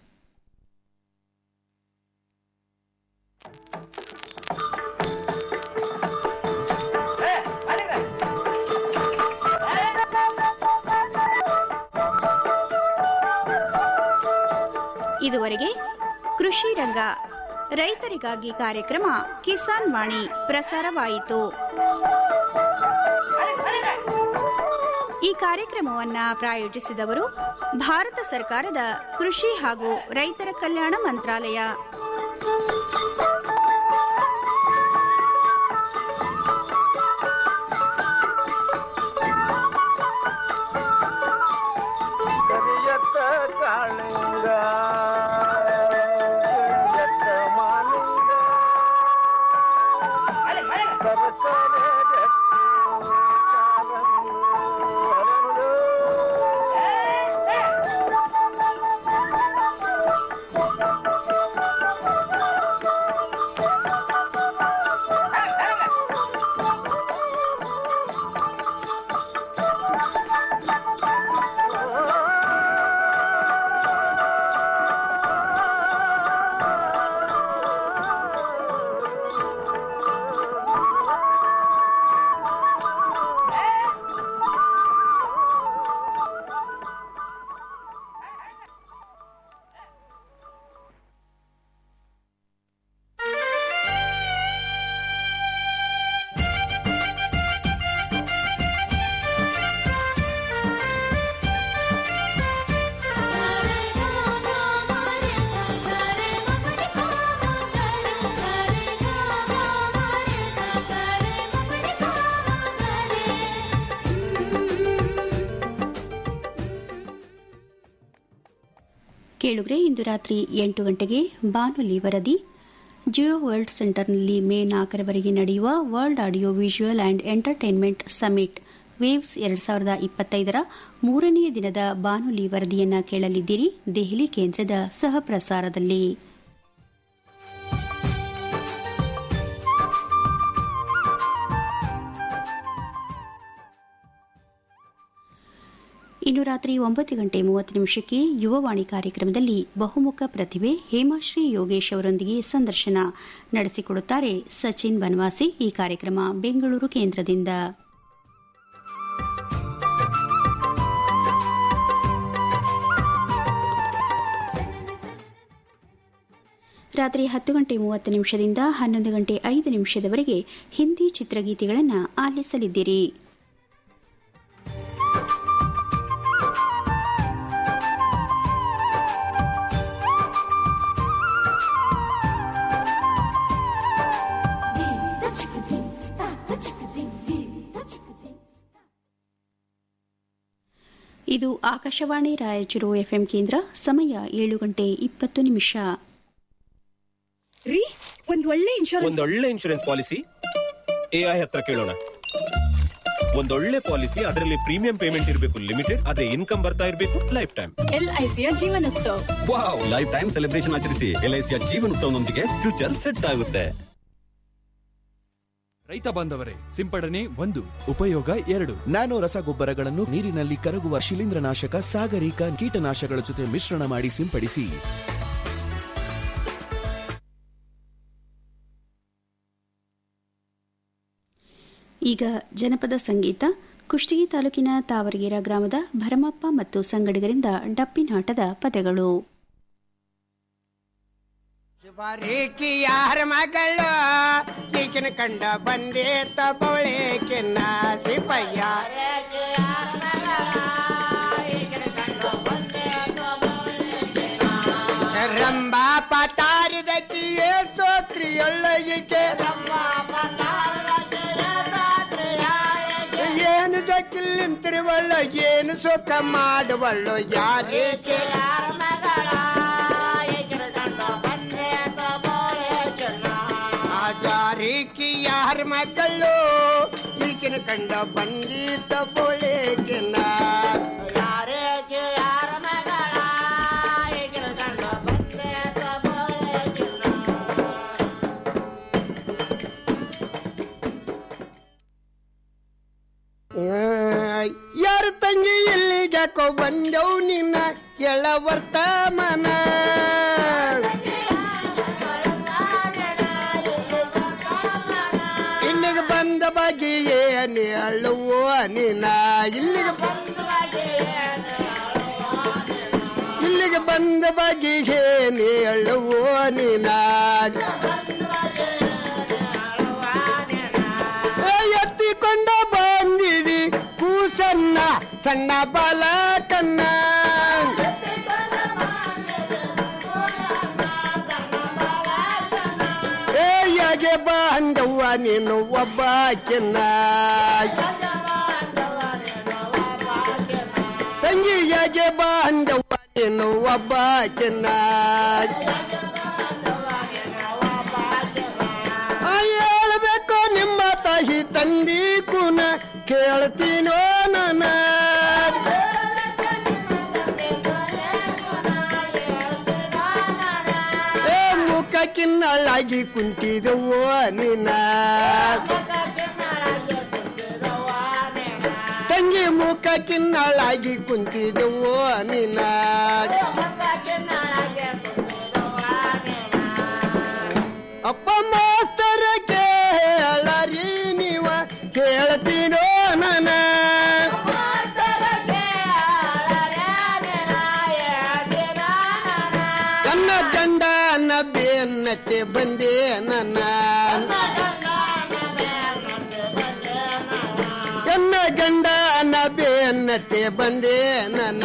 ಇದುವರೆಗೆ ಕೃಷಿ ರಂಗ ರೈತರಿಗಾಗಿ ಕಾರ್ಯಕ್ರಮ ಕಿಸಾನ್ ವಾಣಿ ಪ್ರಸಾರವಾಯಿತು ಈ ಕಾರ್ಯಕ್ರಮವನ್ನ ಪ್ರಾಯೋಜಿಸಿದವರು ಭಾರತ ಸರ್ಕಾರದ ಕೃಷಿ ಹಾಗೂ ರೈತರ ಕಲ್ಯಾಣ ಮಂತ್ರಾಲಯ
ಕರಿಯತ್ತ ಕಾಳಿಂಗ ಕರಿಯತ್ತ ಮಾಲಿಂಗ ಸರಸರ ಜಟ್ಟಿ ಕಾಲಂದು ಹರಳು.
ಕೇಳುಗ್ರೆ ಇಂದು ರಾತ್ರಿ ಎಂಟು ಗಂಟೆಗೆ ಬಾನುಲಿ ವರದಿ ಜಿಯೋ ವರ್ಲ್ಡ್ ಸೆಂಟರ್ನಲ್ಲಿ ಮೇ ನಾಲ್ಕರವರೆಗೆ ನಡೆಯುವ world audio visual and entertainment summit waves ಎರಡ್ ಸಾವಿರದ ಇಪ್ಪತ್ತೈದರ ಮೂರನೆಯ ದಿನದ ಬಾನುಲಿ ವರದಿಯನ್ನ ಕೇಳಲಿದ್ದೀರಿ ದೆಹಲಿ ಕೇಂದ್ರದ ಸಹ ಪ್ರಸಾರದಲ್ಲಿ ಇನ್ನು ರಾತ್ರಿ ಒಂಬತ್ತು ಗಂಟೆ ಮೂವತ್ತು ನಿಮಿಷಕ್ಕೆ ಯುವವಾಣಿ ಕಾರ್ಯಕ್ರಮದಲ್ಲಿ ಬಹುಮುಖ ಪ್ರತಿಭೆ ಹೇಮಾಶ್ರೀ ಯೋಗೇಶ್ ಅವರೊಂದಿಗೆ ಸಂದರ್ಶನ ನಡೆಸಿಕೊಡುತ್ತಾರೆ ಸಚಿನ್ ಬನವಾಸಿ ಈ ಕಾರ್ಯಕ್ರಮ ಬೆಂಗಳೂರು ಕೇಂದ್ರದಿಂದ ರಾತ್ರಿ ಹತ್ತು ಗಂಟೆ ಮೂವತ್ತು ನಿಮಿಷದಿಂದ ಹನ್ನೊಂದು ಗಂಟೆ ಐದು ನಿಮಿಷದವರೆಗೆ ಹಿಂದಿ ಚಿತ್ರಗೀತೆಗಳನ್ನು ಆಲಿಸಲಿದ್ದೀರಿ ಇದು ಆಕಾಶವಾಣಿ ರಾಯಚೂರು ಎಫ್ಎಂ ಕೇಂದ್ರ ಸಮಯ ಏಳು ಗಂಟೆ ಇಪ್ಪತ್ತು ನಿಮಿಷ
ರೀ ಒಂದ್ ಒಳ್ಳೆ ಇನ್ಶೂರೆನ್ಸ್
ಒಂದೊಳ್ಳೆ ಇನ್ಶೂರೆನ್ಸ್ ಪಾಲಿಸಿ ಎಐ ಹತ್ರ ಕೇಳೋಣ ಒಂದೊಳ್ಳೆ ಪಾಲಿಸಿ ಅದರಲ್ಲಿ ಪ್ರೀಮಿಯಂ ಪೇಮೆಂಟ್ ಇರಬೇಕು ಲಿಮಿಟೆಡ್ ಅದೇ ಇನ್ಕಮ್ ಬರ್ತಾ ಇರಬೇಕು ಲೈಫ್ ಟೈಮ್
ಎಲ್ಐಸಿಯ ಜೀವನೋತ್ಸವ
ವಾವ್ ಲೈಫ್ ಟೈಮ್ ಸೆಲೆಬ್ರೇಷನ್ ಆಚರಿಸಿ ಎಲ್ಐಸಿಯ ಜೀವನೋತ್ಸವನೊಂದಿಗೆ ಫ್ಯೂಚರ್ ಸೆಟ್ ಆಗುತ್ತೆ
ರೈತ ಬಾಂಧವರೇ ಸಿಂಪಡಣೆ ಒಂದು ಉಪಯೋಗ ಎರಡು
ನ್ಯಾನೋ ರಸಗೊಬ್ಬರಗಳನ್ನು ನೀರಿನಲ್ಲಿ ಕರಗುವ ಶಿಲೀಂಧ್ರನಾಶಕ ಸಾಗರಿಕ ಕೀಟನಾಶಕಗಳ ಜೊತೆ ಮಿಶ್ರಣ ಮಾಡಿ ಸಿಂಪಡಿಸಿ
ಈಗ ಜನಪದ ಸಂಗೀತ ಕುಷ್ಟಗಿ ತಾಲೂಕಿನ ತಾವರಗೇರ ಗ್ರಾಮದ ಭರಮಪ್ಪ ಮತ್ತು ಸಂಗಡಿಗರಿಂದ ಡಪ್ಪಿನಾಟದ ಪದಗಳು
ಬಾರೀಕಿ ಯಾರ ಮಗಳು ಈಗಿನ ಕಂಡ ಬಂದೆ ತಬಳೆ ಕೆನ್ನ ಸಿಪಯ್ಯ ರಂಬಾ ಪತಾರಿದಕ್ಕೆ ಸೋತ್ರಿಯೊಳ್ಳಗಿಕೆ ಏನು ಜಕ್ಕಿಲ್ಲಿಂತಿರುವಳ್ಳು ಏನು ಸುಖ ಮಾಡುವಳ್ಳು ಯಾರೇಕೆ ಯಾರ ಮಗಳ ಆಚಾರಿಕಿ ಯಾರ ಮಕ್ಕಳು ಈಗಿನ ಕಂಡ ಬಂದಿದ್ದ ಬೋಳೆಕಿನ ಯಾರೇಕೆ ಯಾರ ಮಗಳ ಈಗಿನ ಕಂಡ ಬಂದಿದ್ದ ಬೋಳೆಕಿನ ಯಾರ ತಂಗಿ ಎಲ್ಲಿಗಾಕೋ ಬಂದವು ನಿನ್ನ ಕೆಳ ವರ್ತಮಾನ ಇಲ್ಲಿಗೆ ಬಂದ ಬಗ್ಗೆ ಏನಿ ಅಳುವ ನಿನ್ನ ಇಲ್ಲಿಗೆ ಬಂದ ಇಲ್ಲಿಗೆ ಬಂದ ಬಗ್ಗೆ ಏನಿ ಅಳುವ ನಿನ್ನ ಎತ್ತಿಕೊಂಡ ಬಂದಿದಿ ಕೂಸನ್ನ ಸಣ್ಣ ಬಾಲಕನ್ನ ಏಯಗೆ ಬಾಂಧವ್ವ ನೀನು ಒಬ್ಬ ಚೆನ್ನ ತಂಗಿಯಾಗೆ ಬಾಂಧವ್ವ ನೀನು ಒಬ್ಬ ಚೆನ್ನ ಹೇಳ್ಬೇಕು ನಿಮ್ಮ ತಾಯಿ ತಂದಿ ಕುನ ಕೇಳ್ತೀನೋ ನನ್ನ ಏ ಮುಖ ಕಿನ್ನಳಾಗಿ ಕುಂತಿದವೋ ನಿನ್ನ ತಂಗಿ ಮುಖ ಕಿನ್ನಳಾಗಿ ಕುಂತಿದವೋ ನಿನ್ನ ಅಪ್ಪ ಮಾಸ್ತರ ಕೇಳರಿ ನೀವ ಕೇಳ್ತೀನೋ ನನ್ನ ನನ್ನ ಗಂಡನ ಬೆನ್ನಕ್ಕೆ ಬಂದೆ ನನ್ನ ನನ್ನ ಗಂಡನ ಬೆನ್ನಕ್ಕೆ ಬಂದೆ ನನ್ನ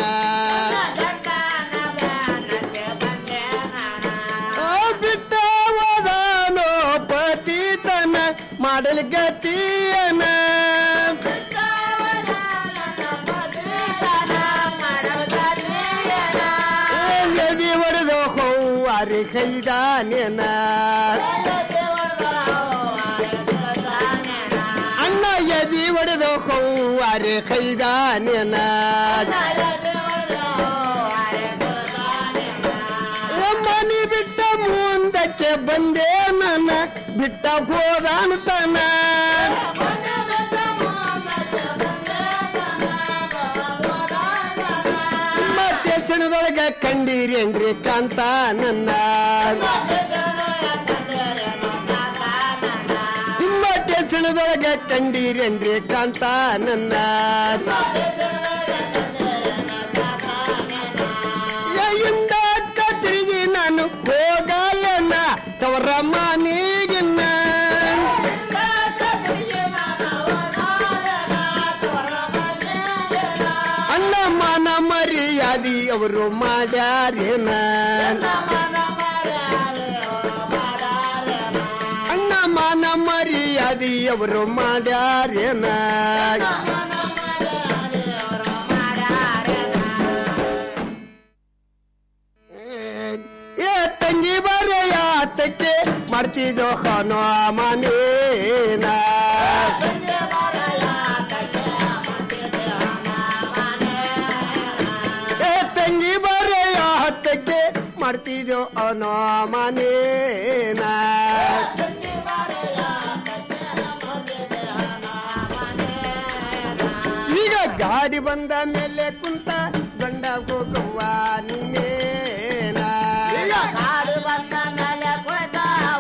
ಆ ಬಿಟ್ಟ ಹೋದಾನೋ ಪತಿತನ ಮಾಡಲ್ ಗತಿಯನ ಎದಿ ಹೊಡೆದು ಹೌವಾರಿ ಕೈದಾನೇನ ಅಣ್ಣ ಎದಿ ಹೊಡೆದು ಹೌವಾರಿ ಕೈದಾನೇನ ಮನಿ ಬಿಟ್ಟ ಮುಂದಕ್ಕೆ ಬಂದೆ ನನ್ನ ಬಿಟ್ಟ ಹೋದಾನ್ತನ ಮತ್ತೆ ಕ್ಷಣದೊಳಗೆ ಕಂಡೀರೇನ್ರಿ ಕಾಂತ ನನ್ನ ಮತ್ತೆ ಕ್ಷಣದೊಳಗೆ ಕಂಡೀರೇನ್ರಿ ಕಾಂತ ನನ್ನ ಇಂದ ತಿರುಗಿ ನಾನು ಹೋಗಲ್ಲನ ಮಾನ ಮರ್ಯಾದಿ ಅವರು ಮಾಡ್ಯಾರೇನ ಅಣ್ಣ ಮಾನ ಮರ್ಯಾದಿ ಅವರು ಮಾಡ್ಯಾರೇನ ಏ ತಂಗಿ ಬರ ಯಾತಕ್ಕೆ ಮಾಡ್ತಿದ್ದೋ ಹನೋ ಮನೇನ ಏ ತಂಗಿ ಬರ ಯಾತಕ್ಕೆ ಮಾಡ್ತಿದ್ದೋ ಅನೋ ಮನೇನ ಈಗ ಗಾಡಿ ಬಂದ ಮೇಲೆ ಕುಂತ ಗಂಡ ಹೋಗುವ ನಿನ್ನೇನ ಗಾಡಿ ಬಂದ ಮೇಲೆ ಕುಂತ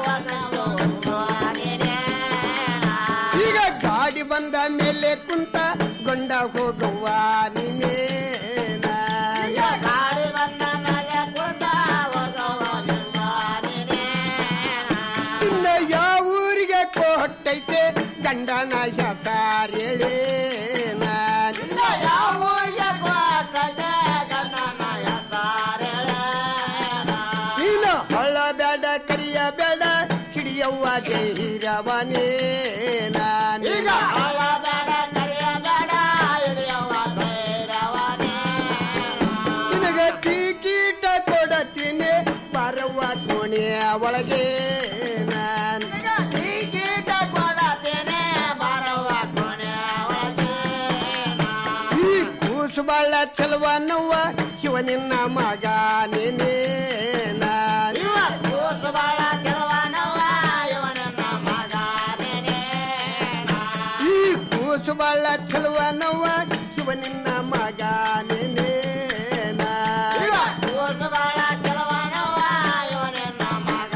ಈಗ ಗಾಡಿ ಬಂದ ಮೇಲೆ ಕುಂತ ಗಂಡ ಹೋಗುವ ನಿನ್ನೇನ ಗಾಡಿ ಬಂದ ಮೇಲೆ ಕುಂತ ಇನ್ನ ಯಾವ ಊರಿಗೆ ಕೊಟ್ಟೈತೆ ಗಂಡನ ಹೆಸರೇಳೇನ ಯಾವ ಊರಿಗೆ ಕೊಟ್ಟೈತೆ ಗಂಡನ ನೀನು ಹಳ್ಳ ಬೇಡ ಕರಿಯ ಬೇಡ ಹಿಡಿಯವ್ವ ಜೈರವನೇನ ನೀನು ಹಳ್ಳ ಬೇಡ ಕರಿಯ ಬೇಡ ಹಿಡಿಯವ್ವ ನಿನಗೆ ಟಿಕೀಟ ಕೊಡತೀನಿ ಬರುವ ಕೋಣೆಯ ಒಳಗೆ ನಾನು ಟಿಕೀಟ ಕೊಡತೀನಿ ಬರುವ ಕೋಣೆಯ ಒಳಗೆ ಈ ಕೂಸು ಬಾಳ ಚಲವನವ್ವ ಶಿವ ನಿನ್ನ ಮಗ ನೀನೇ ಕೂಸು ಬಾಳ ಚಲವನವ್ವ ಶಿವ ನಿನ್ನ ಮಗ ಈ ಕೂಸು ಬಾಳ ಚಲವನವ್ವ ಶಿವ ನಿನ್ನ ಮಗ ನೀನೇ ಕೂಸು ಬಾಳ ಚಲವನವ್ವ ಶಿವ ನಿನ್ನ ಮಗ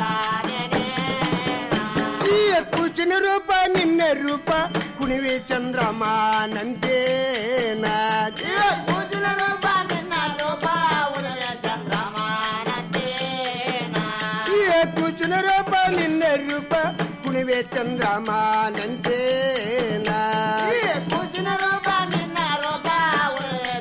ಈ ಕೂಸಿನ ರೂಪ ನಿನ್ನ ರೂಪ ಕುಣಿವೆ ಚಂದ್ರಮಾನಂತೇನ ಕೂಸಿನ ರೂಪ ನಿನ್ನ ರೂಪ ಕುಣಿವೆ ಚಂದ್ರಮಾನಂತೇನ ಈ ಕೂಸಿನ ರೂಪ ನಿನ್ನ ರೂಪ ಕುಣಿವೆ ಚಂದ್ರಮಾನಂತೇನ ಕೂಸಿನ ರೂಪ ನಿನ್ನ ರೂಪ ಕುಣಿವೆ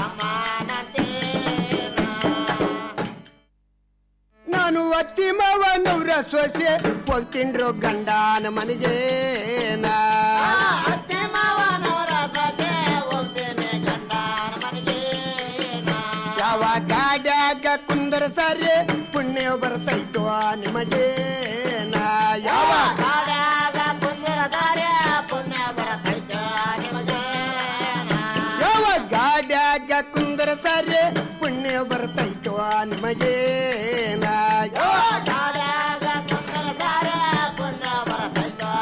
ನಾನು ಅತ್ತಿ ಮಾವ ನವ್ರ ಸೊಸೆ ಹೋಗ್ತೀನ್ರು ಗಂಡನ ಮನೆಗೆ ಅತ್ತಿ ಮಾವ ನವರ ಸೊಸೆ ಹೋಗ್ತೇನೆ ಗಂಡನ ಮನೆಗೆ ಯಾವ ಗಾಡ್ಯಾಗ ಕುಂದರ ಸರಿ ಪುಣ್ಯ ಬರ್ತೈತೋ ನಿಮಗೆ ಯಾವ ಗಾಡ್ಯಾಗ ಕುಂದರ ಸರಿ ಪುಣ್ಯ ಬರ್ತೈತೋ ನಿಮಗೆ ಯಾವ ಗಾಡ್ಯಾಗ ಕುಂದರ ಸರಿ ಪುಣ್ಯ ಬರ್ತೈತೋ ನಿಮಗೆ ಯಾವ ಗಾಡ್ಯಾಗ ಕುಂದರ ಸರಿ ಪುಣ್ಯ ಬರ್ತೈತೋ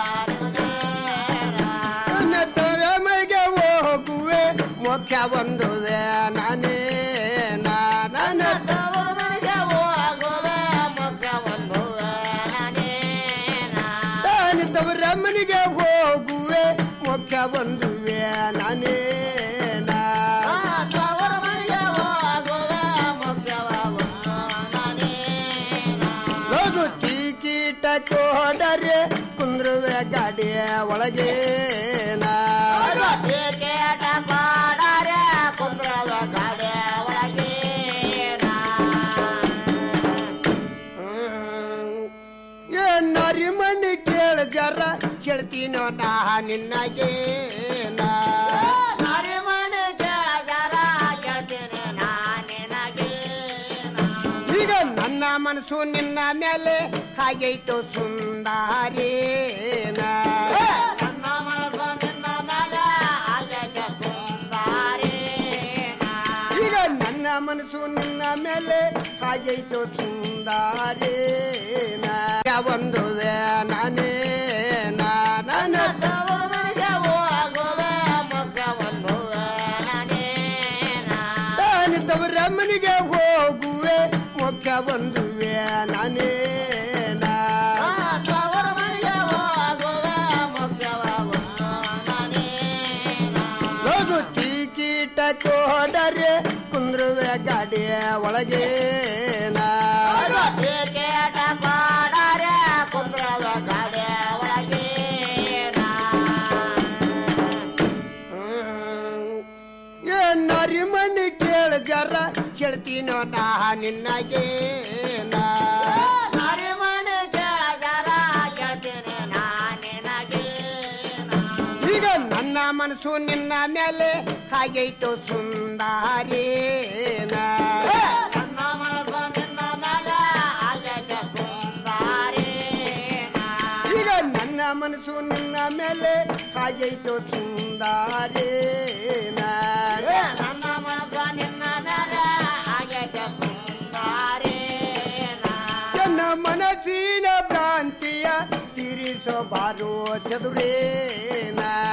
ನಿಮಗೆ ತರಮಗೆ ಹೋಗುವೆ ಮೋಕ್ಷ ಬಂದುವೆ ನಾನೇ ನನ್ನ ತವರಿಗೆ ಹೋಗುವೆ ಮೋಕ್ಷ ಬಂದುವೆ ನಾನೇ ನಾನು ತವರ ಮನೆಗೆ ಹೋಗುವೆ ಮೋಕ್ಷ ಬಂದುವೆ ನಾನೇ ತವರ ಮನೆಗೆ ಹೋಗುವೆ ಮೋಕ್ಷ ಲೋದು ಟಿಕೀಟ ಕೊಡರೆ ಕುಂದ್ರುವೆ ಗಾಡಿಯ ಒಳಗೆ ಟಿಕೀಟ ಕೊಡರೆ ಕುಂದ್ರುವೆ ಗಾಡಿಯ ಒಳಗೆ ನರಿ ಮಣ್ಣಿ ಕೇಳ ಜರ ಕೇಳ್ತೀನೋ ನಾ ನಿನ್ನಗೆ ನರಿ ಮಣ್ಣಿ ಕೇಳ ಜರ ಕೇಳ್ತೀನಿ ನಾ ನಿನಗೆ ಈಗ ನನ್ನ ಮನಸ್ಸು ನಿನ್ನ ಮೇಲೆ ಹಾಗೈತು ಸುಂದಾರಿ ನನ್ನ ಮನಸ್ಸು ನಿನ್ನ ಮೇಲೆ ಹಾಗೈತು ಸುಂದಾರಿ ಈಗ ನನ್ನ ಮನಸ್ಸು ನಿನ್ನ ಮೇಲೆ ಹಾಗೈತು ಸುಂದಾರಿ ಒಂದು ನಾನೇ ನನ್ನ ತವರಿಗೆ ಹೋಗುವೆ ಮುಖ ಒಂದು ನಾನೇ ತವರ ಮನೆಗೆ ಹೋಗುವೆ ಮುಖ್ಯ ಬಂದುವೆ ನಾನೇ ತವರ ಮನೆಗೆ ಹೋಗುವೆ ಲೋದು ಟಿಕೀಟ ಕೊಡರೆ ಕುಂದ್ರುವೆ ಗಾಡಿಯ ಒಳಗೆ ಟಿಕೀಟ ಕೊಡರೆ ಕುಂದ್ರುವೆ ಗಾಡಿಯ ಒಳಗೆ ನರಿ ಮಣಿಕೆ ಜರ ಕೇಳ್ತೀನೋ ನಾ ನಿನ್ನಗೆ ಈಗ ನನ್ನ ಮನಸ್ಸು ನಿನ್ನ ಮೇಲೆ ಹಾಗೈತು ಸುಂದಾರೇನ ಈಗ ನನ್ನ ಮನಸ್ಸು ನಿನ್ನ ಮೇಲೆ ಹಾಗೈತು ಸುಂದಾರೇನ ನನ್ನ ಮನಸ್ಸು ನಿನ್ನ ಮೇಲೆ ಹಾಗೈತು ನನ್ನ ಮನಸ್ಸಿನ ಭ್ರಾಂತಿಯ ತಿರಿಸೋ ಬಾರೋ ಚದುರೇನ